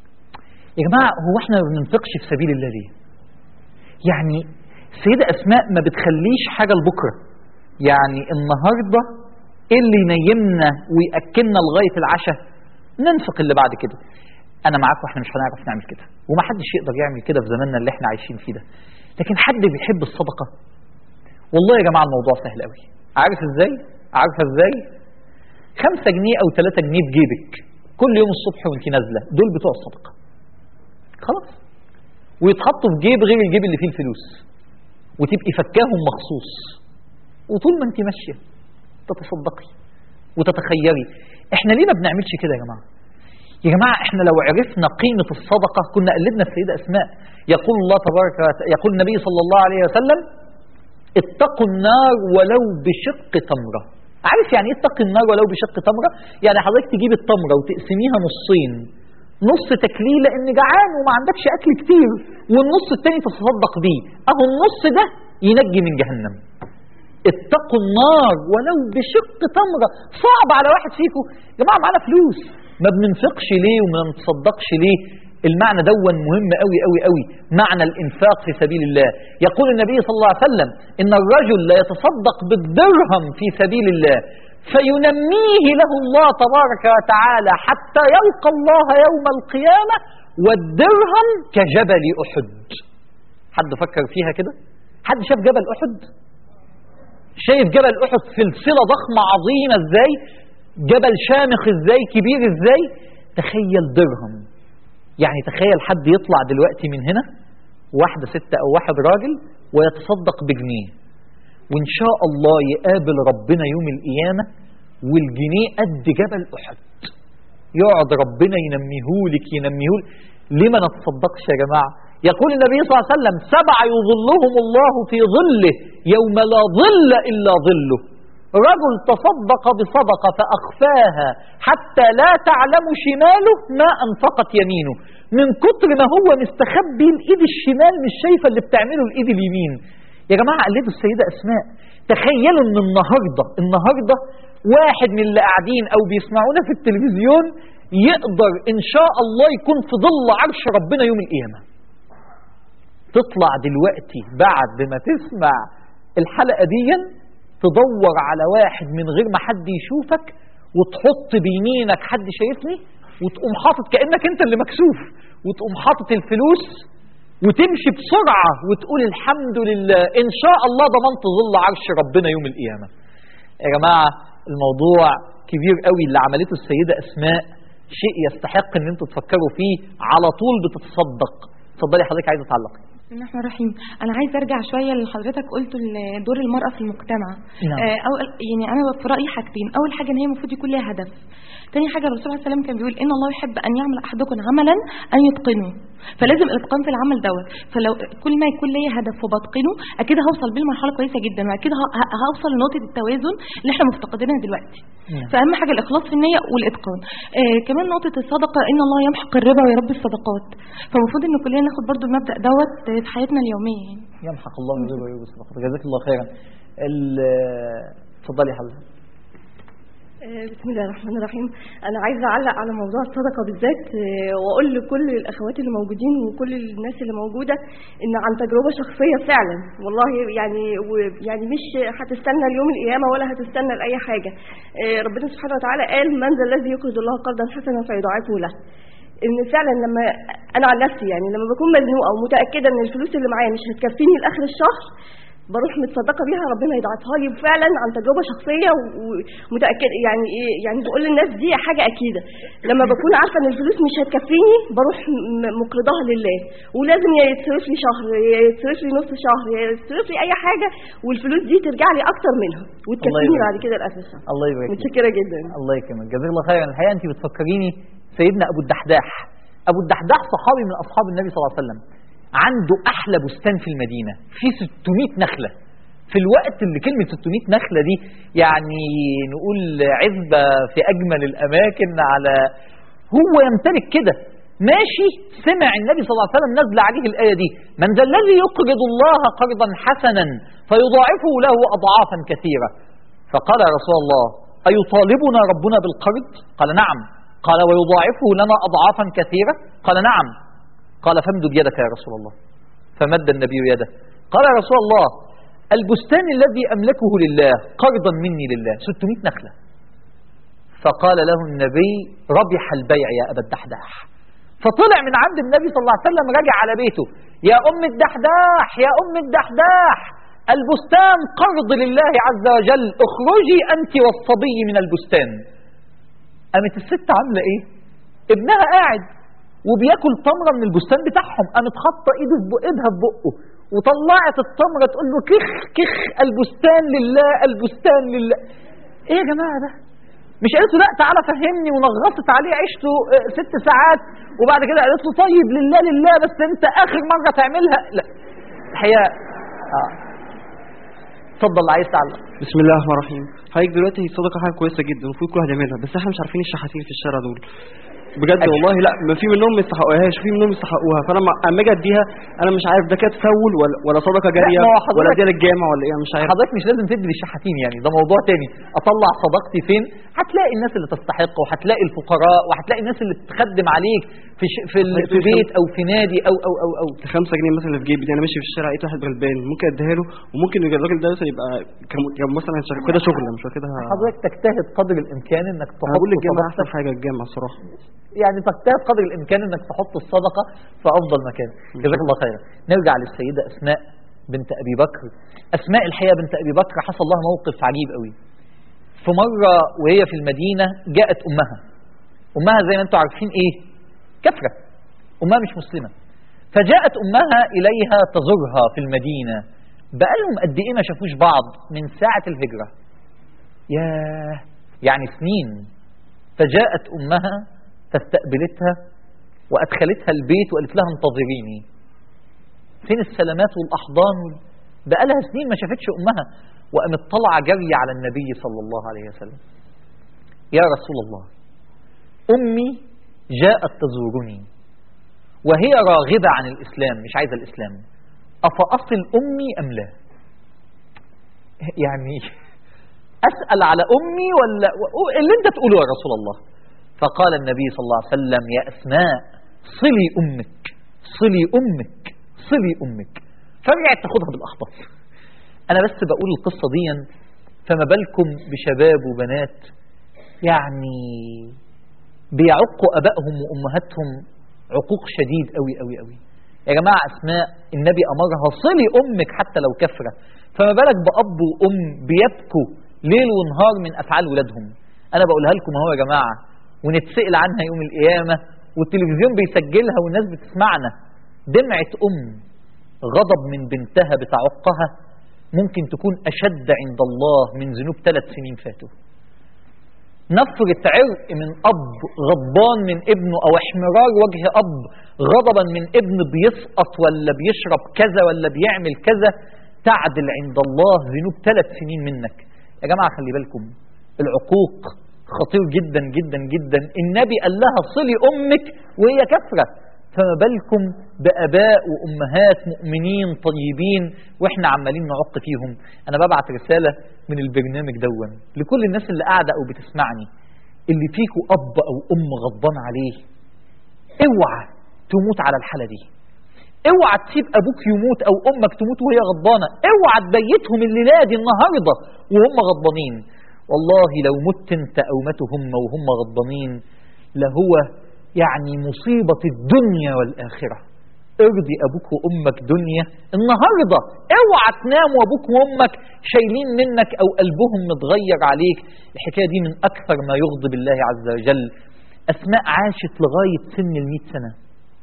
يا جماعه هو احنا ما بننفقش في سبيل الله ليه يعني السيده اسماء ما بتخليش حاجه لبكره يعني النهارده ايه اللي ينيمنا وياكلنا لغايه العشاء ننفق اللي بعد كده انا معاكم احنا مش هنعرف نعمل كده ومحدش يقدر يعمل كده في زماننا اللي احنا عايشين فيه ده لكن حد بيحب الصدقه والله يا جماعه الموضوع سهل قوي عارف ازاي عارفه ازاي خمسة جنيه او ثلاثة جنيه في جيبك كل يوم الصبح وانت نازله دول بتوع الصدقه خلاص ويتحطوا في جيب غير الجيب اللي فيه الفلوس وتبقي فكاهم مخصوص وطول ما انت ماشيه تتصدقي وتتخيري احنا ليه ما بنعملش كده يا جماعه يا جماعه احنا لو عرفنا قيمه الصدقه كنا قلدنا السيده اسماء يقول الله تبارك وتعالى يقول النبي صلى الله عليه وسلم اتقوا النار ولو بشق تمره عارف يعني ايه اتقي النار ولو بشق تمره يعني حضرتك تجيب التمره وتقسميها نصين نص تكليه لان جعان وما عندكش اكل كتير والنص التاني تتصدق بيه اهو النص ده ينجي من جهنم اتقوا النار ولو بشق تمره صعب على واحد فيكم يا جماعه معانا فلوس ما بننفقش ليه وما بنتصدقش ليه المعنى دون مهم قوي قوي قوي معنى الانفاق في سبيل الله يقول النبي صلى الله عليه وسلم ان الرجل لا يتصدق بالدرهم في سبيل الله فينميه له الله تبارك وتعالى حتى يلقى الله يوم القيامه والدرهم كجبل احد حد فكر فيها كده حد شاف جبل احد شايف جبل احد سلسله ضخمه عظيمه ازاي جبل شامخ ازاي كبير ازاي تخيل درهم يعني تخيل حد يطلع دلوقتي من هنا واحده ست او واحد راجل ويتصدق بجنيه وان شاء الله يقابل ربنا يوم القيامه والجنيه قد جبل احد يقعد ربنا ينميهولك ينميهولك ليه ما نتصدقش يا جماعه يقول النبي صلى الله عليه وسلم سبعة يظلهم الله في ظله يوم لا ظل إلا ظله رجل تصدق بصدقة فأخفاها حتى لا تعلم شماله ما أنفقت يمينه من كتر ما هو مستخبي الإيد الشمال مش شايفة اللي بتعمله الإيد اليمين يا جماعة قلدوا السيدة أسماء تخيلوا ان النهاردة النهاردة واحد من اللي قاعدين أو بيسمعونا في التلفزيون يقدر إن شاء الله يكون في ظل عرش ربنا يوم القيامة تطلع دلوقتي بعد ما تسمع الحلقة دي تدور على واحد من غير ما حد يشوفك وتحط بيمينك حد شايفني وتقوم حاطط كأنك انت اللي مكسوف وتقوم حاطط الفلوس وتمشي بسرعة وتقول الحمد لله إن شاء الله ضمنت ظل عرش ربنا يوم القيامة يا جماعة الموضوع كبير قوي اللي عملته السيدة أسماء شيء يستحق ان انتوا تفكروا فيه على طول بتتصدق اتفضلي حضرتك عايزه تعلقي بسم الله الرحمن الرحيم انا عايزه ارجع شويه اللي حضرتك قلته دور المراه في المجتمع نعم. آه، او يعني انا في رايي حاجتين اول حاجه ان هي المفروض يكون لها هدف تاني حاجه الرسول عليه السلام كان بيقول ان الله يحب ان يعمل احدكم عملا ان يتقنه فلازم الاتقان في العمل دوت فلو كل ما يكون ليا هدف وبتقنه اكيد هوصل بيه لمرحله كويسه جدا واكيد ه- ه- هوصل لنقطه التوازن اللي احنا مفتقدينها دلوقتي نعم. فاهم حاجه الاخلاص في النيه والاتقان آه كمان نقطه الصدقه ان الله يمحق الربا ويربي الصدقات فالمفروض ان كلنا ناخد برضو المبدا دوت في حياتنا اليوميه يعني يمحق الله الربا ويربي الصدقات جزاك الله خيرا ال- اتفضلي يا حضرتك آه، بسم الله الرحمن الرحيم انا عايزه اعلق على موضوع الصدقه بالذات آه، واقول لكل الاخوات اللي موجودين وكل الناس اللي موجوده ان عن تجربه شخصيه فعلا والله يعني و- يعني مش هتستنى اليوم القيامه ولا هتستنى لاي حاجه آه، ربنا سبحانه وتعالى قال من ذا الذي يقرض الله قرضا حسنا فيضاعفه له ان فعلا لما انا عن نفسي يعني لما بكون مزنوقه ومتاكده ان الفلوس اللي معايا مش هتكفيني لاخر الشهر بروح متصدقه بيها ربنا يضاعفها لي فعلا عن تجربه شخصيه ومتاكده يعني ايه يعني بقول للناس دي حاجه اكيده لما بكون عارفه ان الفلوس مش هتكفيني بروح م- مقرضاها لله ولازم يا يتصرف لي شهر يا يتصرف لي نص شهر يا يتصرف لي اي حاجه والفلوس دي ترجع لي اكتر منها وتكفيني يبارك. بعد كده لاخر الشهر الله يبارك فيك. متشكره جدا الله يكرمك جزاك الله خيرا الحقيقه انت بتفكريني سيدنا ابو الدحداح ابو الدحداح صحابي من اصحاب النبي صلى الله عليه وسلم عنده احلى بستان في المدينه في 600 نخله في الوقت اللي كلمه 600 نخله دي يعني نقول عزبه في اجمل الاماكن على هو يمتلك كده ماشي سمع النبي صلى الله عليه وسلم نزل عليه الآية دي من ذا الذي يقرض الله قرضا حسنا فيضاعفه له أضعافا كثيرة فقال يا رسول الله أيطالبنا ربنا بالقرض قال نعم قال ويضاعفه لنا أضعافا كثيرة قال نعم قال فامدد يدك يا رسول الله فمد النبي يده قال يا رسول الله البستان الذي أملكه لله قرضا مني لله 600 نخلة فقال له النبي ربح البيع يا أبا الدحداح فطلع من عند النبي صلى الله عليه وسلم رجع على بيته يا أم الدحداح يا أم الدحداح البستان قرض لله عز وجل اخرجي أنت والصبي من البستان قامت الست عاملة إيه ابنها قاعد وبياكل تمرة من البستان بتاعهم قامت حاطة إيده في بق- إيدها في بقه وطلعت التمرة تقول له كخ كخ البستان لله البستان لله إيه يا جماعة ده مش قالت له لا تعالى فهمني ونغصت عليه عيشته آه، ست ساعات وبعد كده قالت له طيب لله لله بس انت اخر مره تعملها لا الحقيقه اه اتفضل عايز تعلق بسم الله الرحمن الرحيم حضرتك دلوقتي الصدقه حاجه كويسه جدا المفروض كل واحد يعملها بس احنا مش عارفين الشحاتين في الشارع دول بجد أكيد. والله لا ما في منهم ما يستحقوهاش وفي منهم يستحقوها فانا ما- اما اجي اديها انا مش عارف ده كده تسول ولا ولا صدقه جاريه ما هو حضرتك- ولا اديها للجامع ولا ايه أنا مش عارف حضرتك مش لازم تدي للشحاتين يعني ده موضوع تاني اطلع صداقتي فين هتلاقي الناس اللي تستحق وهتلاقي الفقراء وهتلاقي الناس اللي بتخدم عليك في ش... في, ال... في بيت او في نادي او او او او 5 جنيه مثلا اللي في جيبي دي انا ماشي في الشارع لقيت واحد غلبان ممكن اديها له وممكن الراجل ده مثلا يبقى كم- كم مثلا شغ- كده شغل مش واخدها حضرتك تجتهد قدر الامكان انك تحط انا بقول للجامع صداقتك احسن حاجه الجامع الصراحه يعني تجتهد قدر الامكان انك تحط الصدقه في افضل مكان جزاك الله خيرا نرجع للسيده اسماء بنت ابي بكر اسماء الحقيقه بنت ابي بكر حصل لها موقف عجيب قوي في مره وهي في المدينه جاءت امها امها زي ما انتم عارفين ايه كفره امها مش مسلمه فجاءت امها اليها تزورها في المدينه بقالهم قد ايه ما شافوش بعض من ساعه الهجره ياه يعني سنين فجاءت امها فاستقبلتها وادخلتها البيت وقالت لها انتظريني فين السلامات والاحضان وال- بقالها سنين ما شافتش امها وقامت طالعه جري على النبي صلى الله عليه وسلم يا رسول الله امي جاءت تزورني وهي راغبه عن الاسلام مش عايزه الاسلام افاصل امي ام لا يعني اسال على امي ولا اللي انت تقوله يا رسول الله فقال النبي صلى الله عليه وسلم يا اسماء صلي امك صلي امك صلي امك فرجعت تاخدها بالاخطاف انا بس بقول القصه دي فما بالكم بشباب وبنات يعني بيعقوا ابائهم وامهاتهم عقوق شديد قوي قوي قوي يا جماعه اسماء النبي امرها صلي امك حتى لو كفره فما بالك باب وام بيبكوا ليل ونهار من افعال ولادهم انا بقولها لكم اهو يا جماعه ونتسال عنها يوم القيامه والتلفزيون بيسجلها والناس بتسمعنا دمعه ام غضب من بنتها بتعقها ممكن تكون أشد عند الله من ذنوب ثلاث سنين فاتوا نفرة عرق من أب غضبان من ابنه أو احمرار وجه أب غضبا من ابن بيسقط ولا بيشرب كذا ولا بيعمل كذا تعدل عند الله ذنوب ثلاث سنين منك يا جماعة خلي بالكم العقوق خطير جدا جدا جدا النبي قال لها صلي أمك وهي كفرة فما بالكم بآباء وأمهات مؤمنين طيبين وإحنا عمالين نعق فيهم أنا ببعت رسالة من البرنامج دون لكل الناس اللي قاعدة أو بتسمعني اللي فيكوا أب أو أم غضبان عليه اوعى تموت على الحالة دي اوعى تسيب ابوك يموت او امك تموت وهي غضبانه اوعى تبيتهم الليله دي النهارده وهم غضبانين والله لو مت انت او ماتوا هم وهم غضبانين لهو يعني مصيبه الدنيا والاخره ارضي ابوك وامك دنيا النهارده اوعى تنام وابوك وامك شايلين منك او قلبهم متغير عليك الحكايه دي من اكثر ما يغضب الله عز وجل اسماء عاشت لغايه سن ال سنه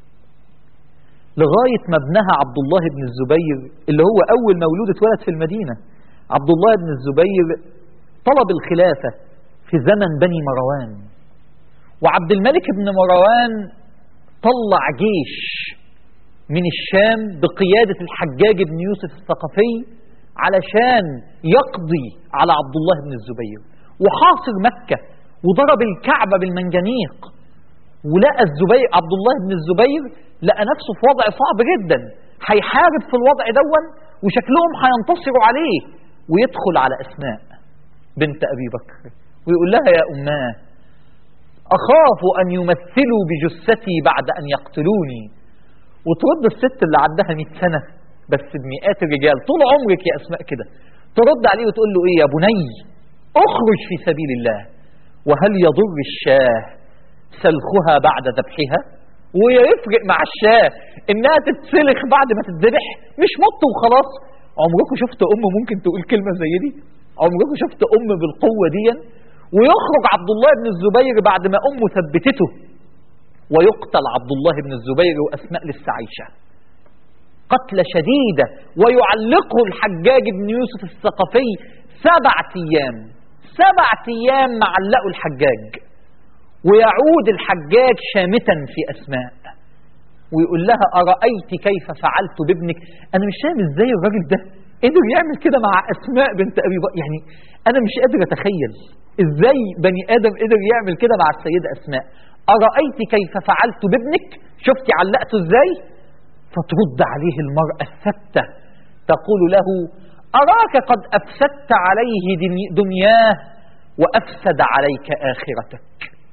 لغاية ما ابنها عبد الله بن الزبير اللي هو أول مولود اتولد في المدينة عبد الله بن الزبير طلب الخلافة في زمن بني مروان وعبد الملك بن مروان طلع جيش من الشام بقيادة الحجاج بن يوسف الثقفي علشان يقضي على عبد الله بن الزبير وحاصر مكة وضرب الكعبة بالمنجنيق ولقى الزبير عبد الله بن الزبير لقى نفسه في وضع صعب جدا هيحارب في الوضع دون وشكلهم هينتصروا عليه ويدخل على اسماء بنت ابي بكر ويقول لها يا اماه اخاف ان يمثلوا بجثتي بعد ان يقتلوني وترد الست اللي عندها 100 سنه بس بمئات الرجال طول عمرك يا اسماء كده ترد عليه وتقول له ايه يا بني اخرج في سبيل الله وهل يضر الشاه سلخها بعد ذبحها ويفرق مع الشاه انها تتسلخ بعد ما تتذبح مش مط وخلاص عمركم شفت ام ممكن تقول كلمه زي دي عمركم شفت ام بالقوه دي ويخرج عبد الله بن الزبير بعد ما امه ثبتته ويقتل عبد الله بن الزبير واسماء لسه عايشه قتلة شديدة ويعلقه الحجاج بن يوسف الثقفي سبعة أيام سبعة أيام معلقوا الحجاج ويعود الحجاج شامتا في أسماء ويقول لها أرأيت كيف فعلت بابنك أنا مش فاهم إزاي الراجل ده قدر يعمل كده مع أسماء بنت أبي بكر يعني أنا مش قادر أتخيل إزاي بني آدم قدر يعمل كده مع السيدة أسماء أرأيت كيف فعلت بابنك شفتي علقته إزاي فترد عليه المرأة الثابتة تقول له أراك قد أفسدت عليه دنياه وأفسد عليك آخرتك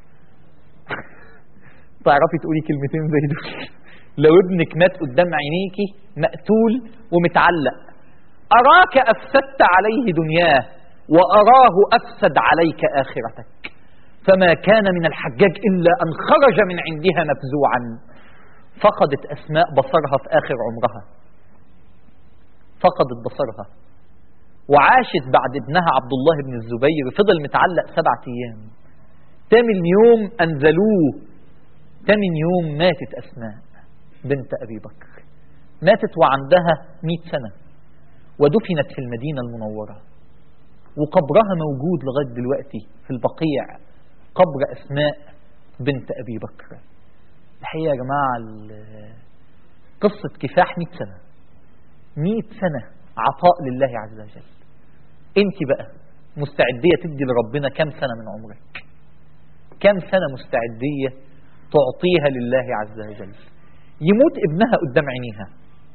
تعرفي تقولي كلمتين زي دول لو ابنك مات قدام عينيكي مقتول ومتعلق أراك أفسدت عليه دنياه وأراه أفسد عليك آخرتك فما كان من الحجاج إلا أن خرج من عندها مفزوعا فقدت أسماء بصرها في آخر عمرها فقدت بصرها وعاشت بعد ابنها عبد الله بن الزبير فضل متعلق سبعة أيام تامن يوم أنزلوه تامن يوم ماتت أسماء بنت أبي بكر ماتت وعندها مئة سنة ودفنت في المدينة المنورة وقبرها موجود لغاية دلوقتي في البقيع قبر أسماء بنت أبي بكر الحقيقة يا جماعة قصة كفاح 100 سنة 100 سنة عطاء لله عز وجل انت بقى مستعدية تدي لربنا كم سنة من عمرك كم سنة مستعدية تعطيها لله عز وجل يموت ابنها قدام عينيها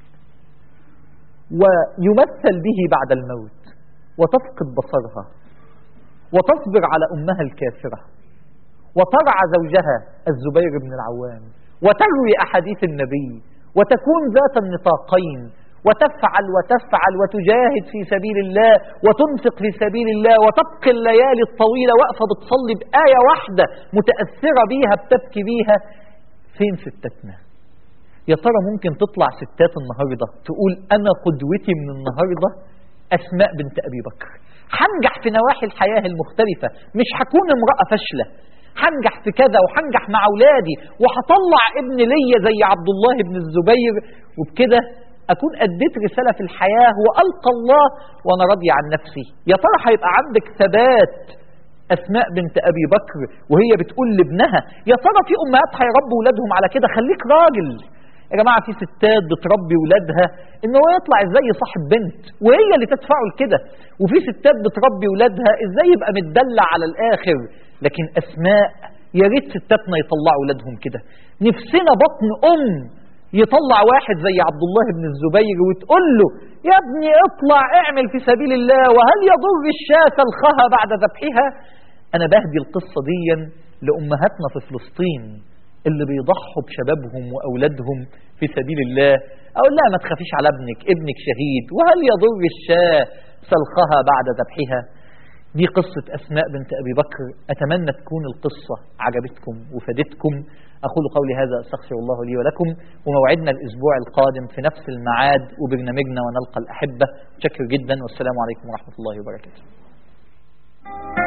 ويمثل به بعد الموت وتفقد بصرها وتصبر على أمها الكافرة وترعى زوجها الزبير بن العوام وتروي أحاديث النبي وتكون ذات النطاقين وتفعل وتفعل وتجاهد في سبيل الله وتنفق في سبيل الله وتبقي الليالي الطويلة واقفة بتصلي بآية واحدة متأثرة بيها بتبكي بيها فين ستاتنا يا ترى ممكن تطلع ستات النهاردة تقول أنا قدوتي من النهاردة أسماء بنت أبي بكر هنجح في نواحي الحياة المختلفة مش هكون امرأة فاشلة هنجح في كذا وهنجح مع أولادي وهطلع ابن ليا زي عبد الله بن الزبير وبكده اكون اديت رساله في الحياه والقى الله وانا راضي عن نفسي يا ترى هيبقى عندك ثبات اسماء بنت ابي بكر وهي بتقول لابنها يا ترى في امهات هيربوا ولادهم على كده خليك راجل يا جماعه في ستات بتربي ولادها ان هو يطلع ازاي صاحب بنت وهي اللي تدفعه لكده وفي ستات بتربي ولادها ازاي يبقى متدلع على الاخر لكن اسماء يا ريت ستاتنا يطلعوا ولادهم كده نفسنا بطن ام يطلع واحد زي عبد الله بن الزبير وتقول له يا ابني اطلع اعمل في سبيل الله وهل يضر الشاة الخها بعد ذبحها انا بهدي القصة دي لامهاتنا في فلسطين اللي بيضحوا بشبابهم واولادهم في سبيل الله اقول لها ما تخافيش على ابنك ابنك شهيد وهل يضر الشاة سلخها بعد ذبحها دي قصة أسماء بنت أبي بكر أتمنى تكون القصة عجبتكم وفادتكم أقول قولي هذا أستغفر الله لي ولكم وموعدنا الأسبوع القادم في نفس الميعاد وبرنامجنا ونلقى الأحبة شكر جدا والسلام عليكم ورحمة الله وبركاته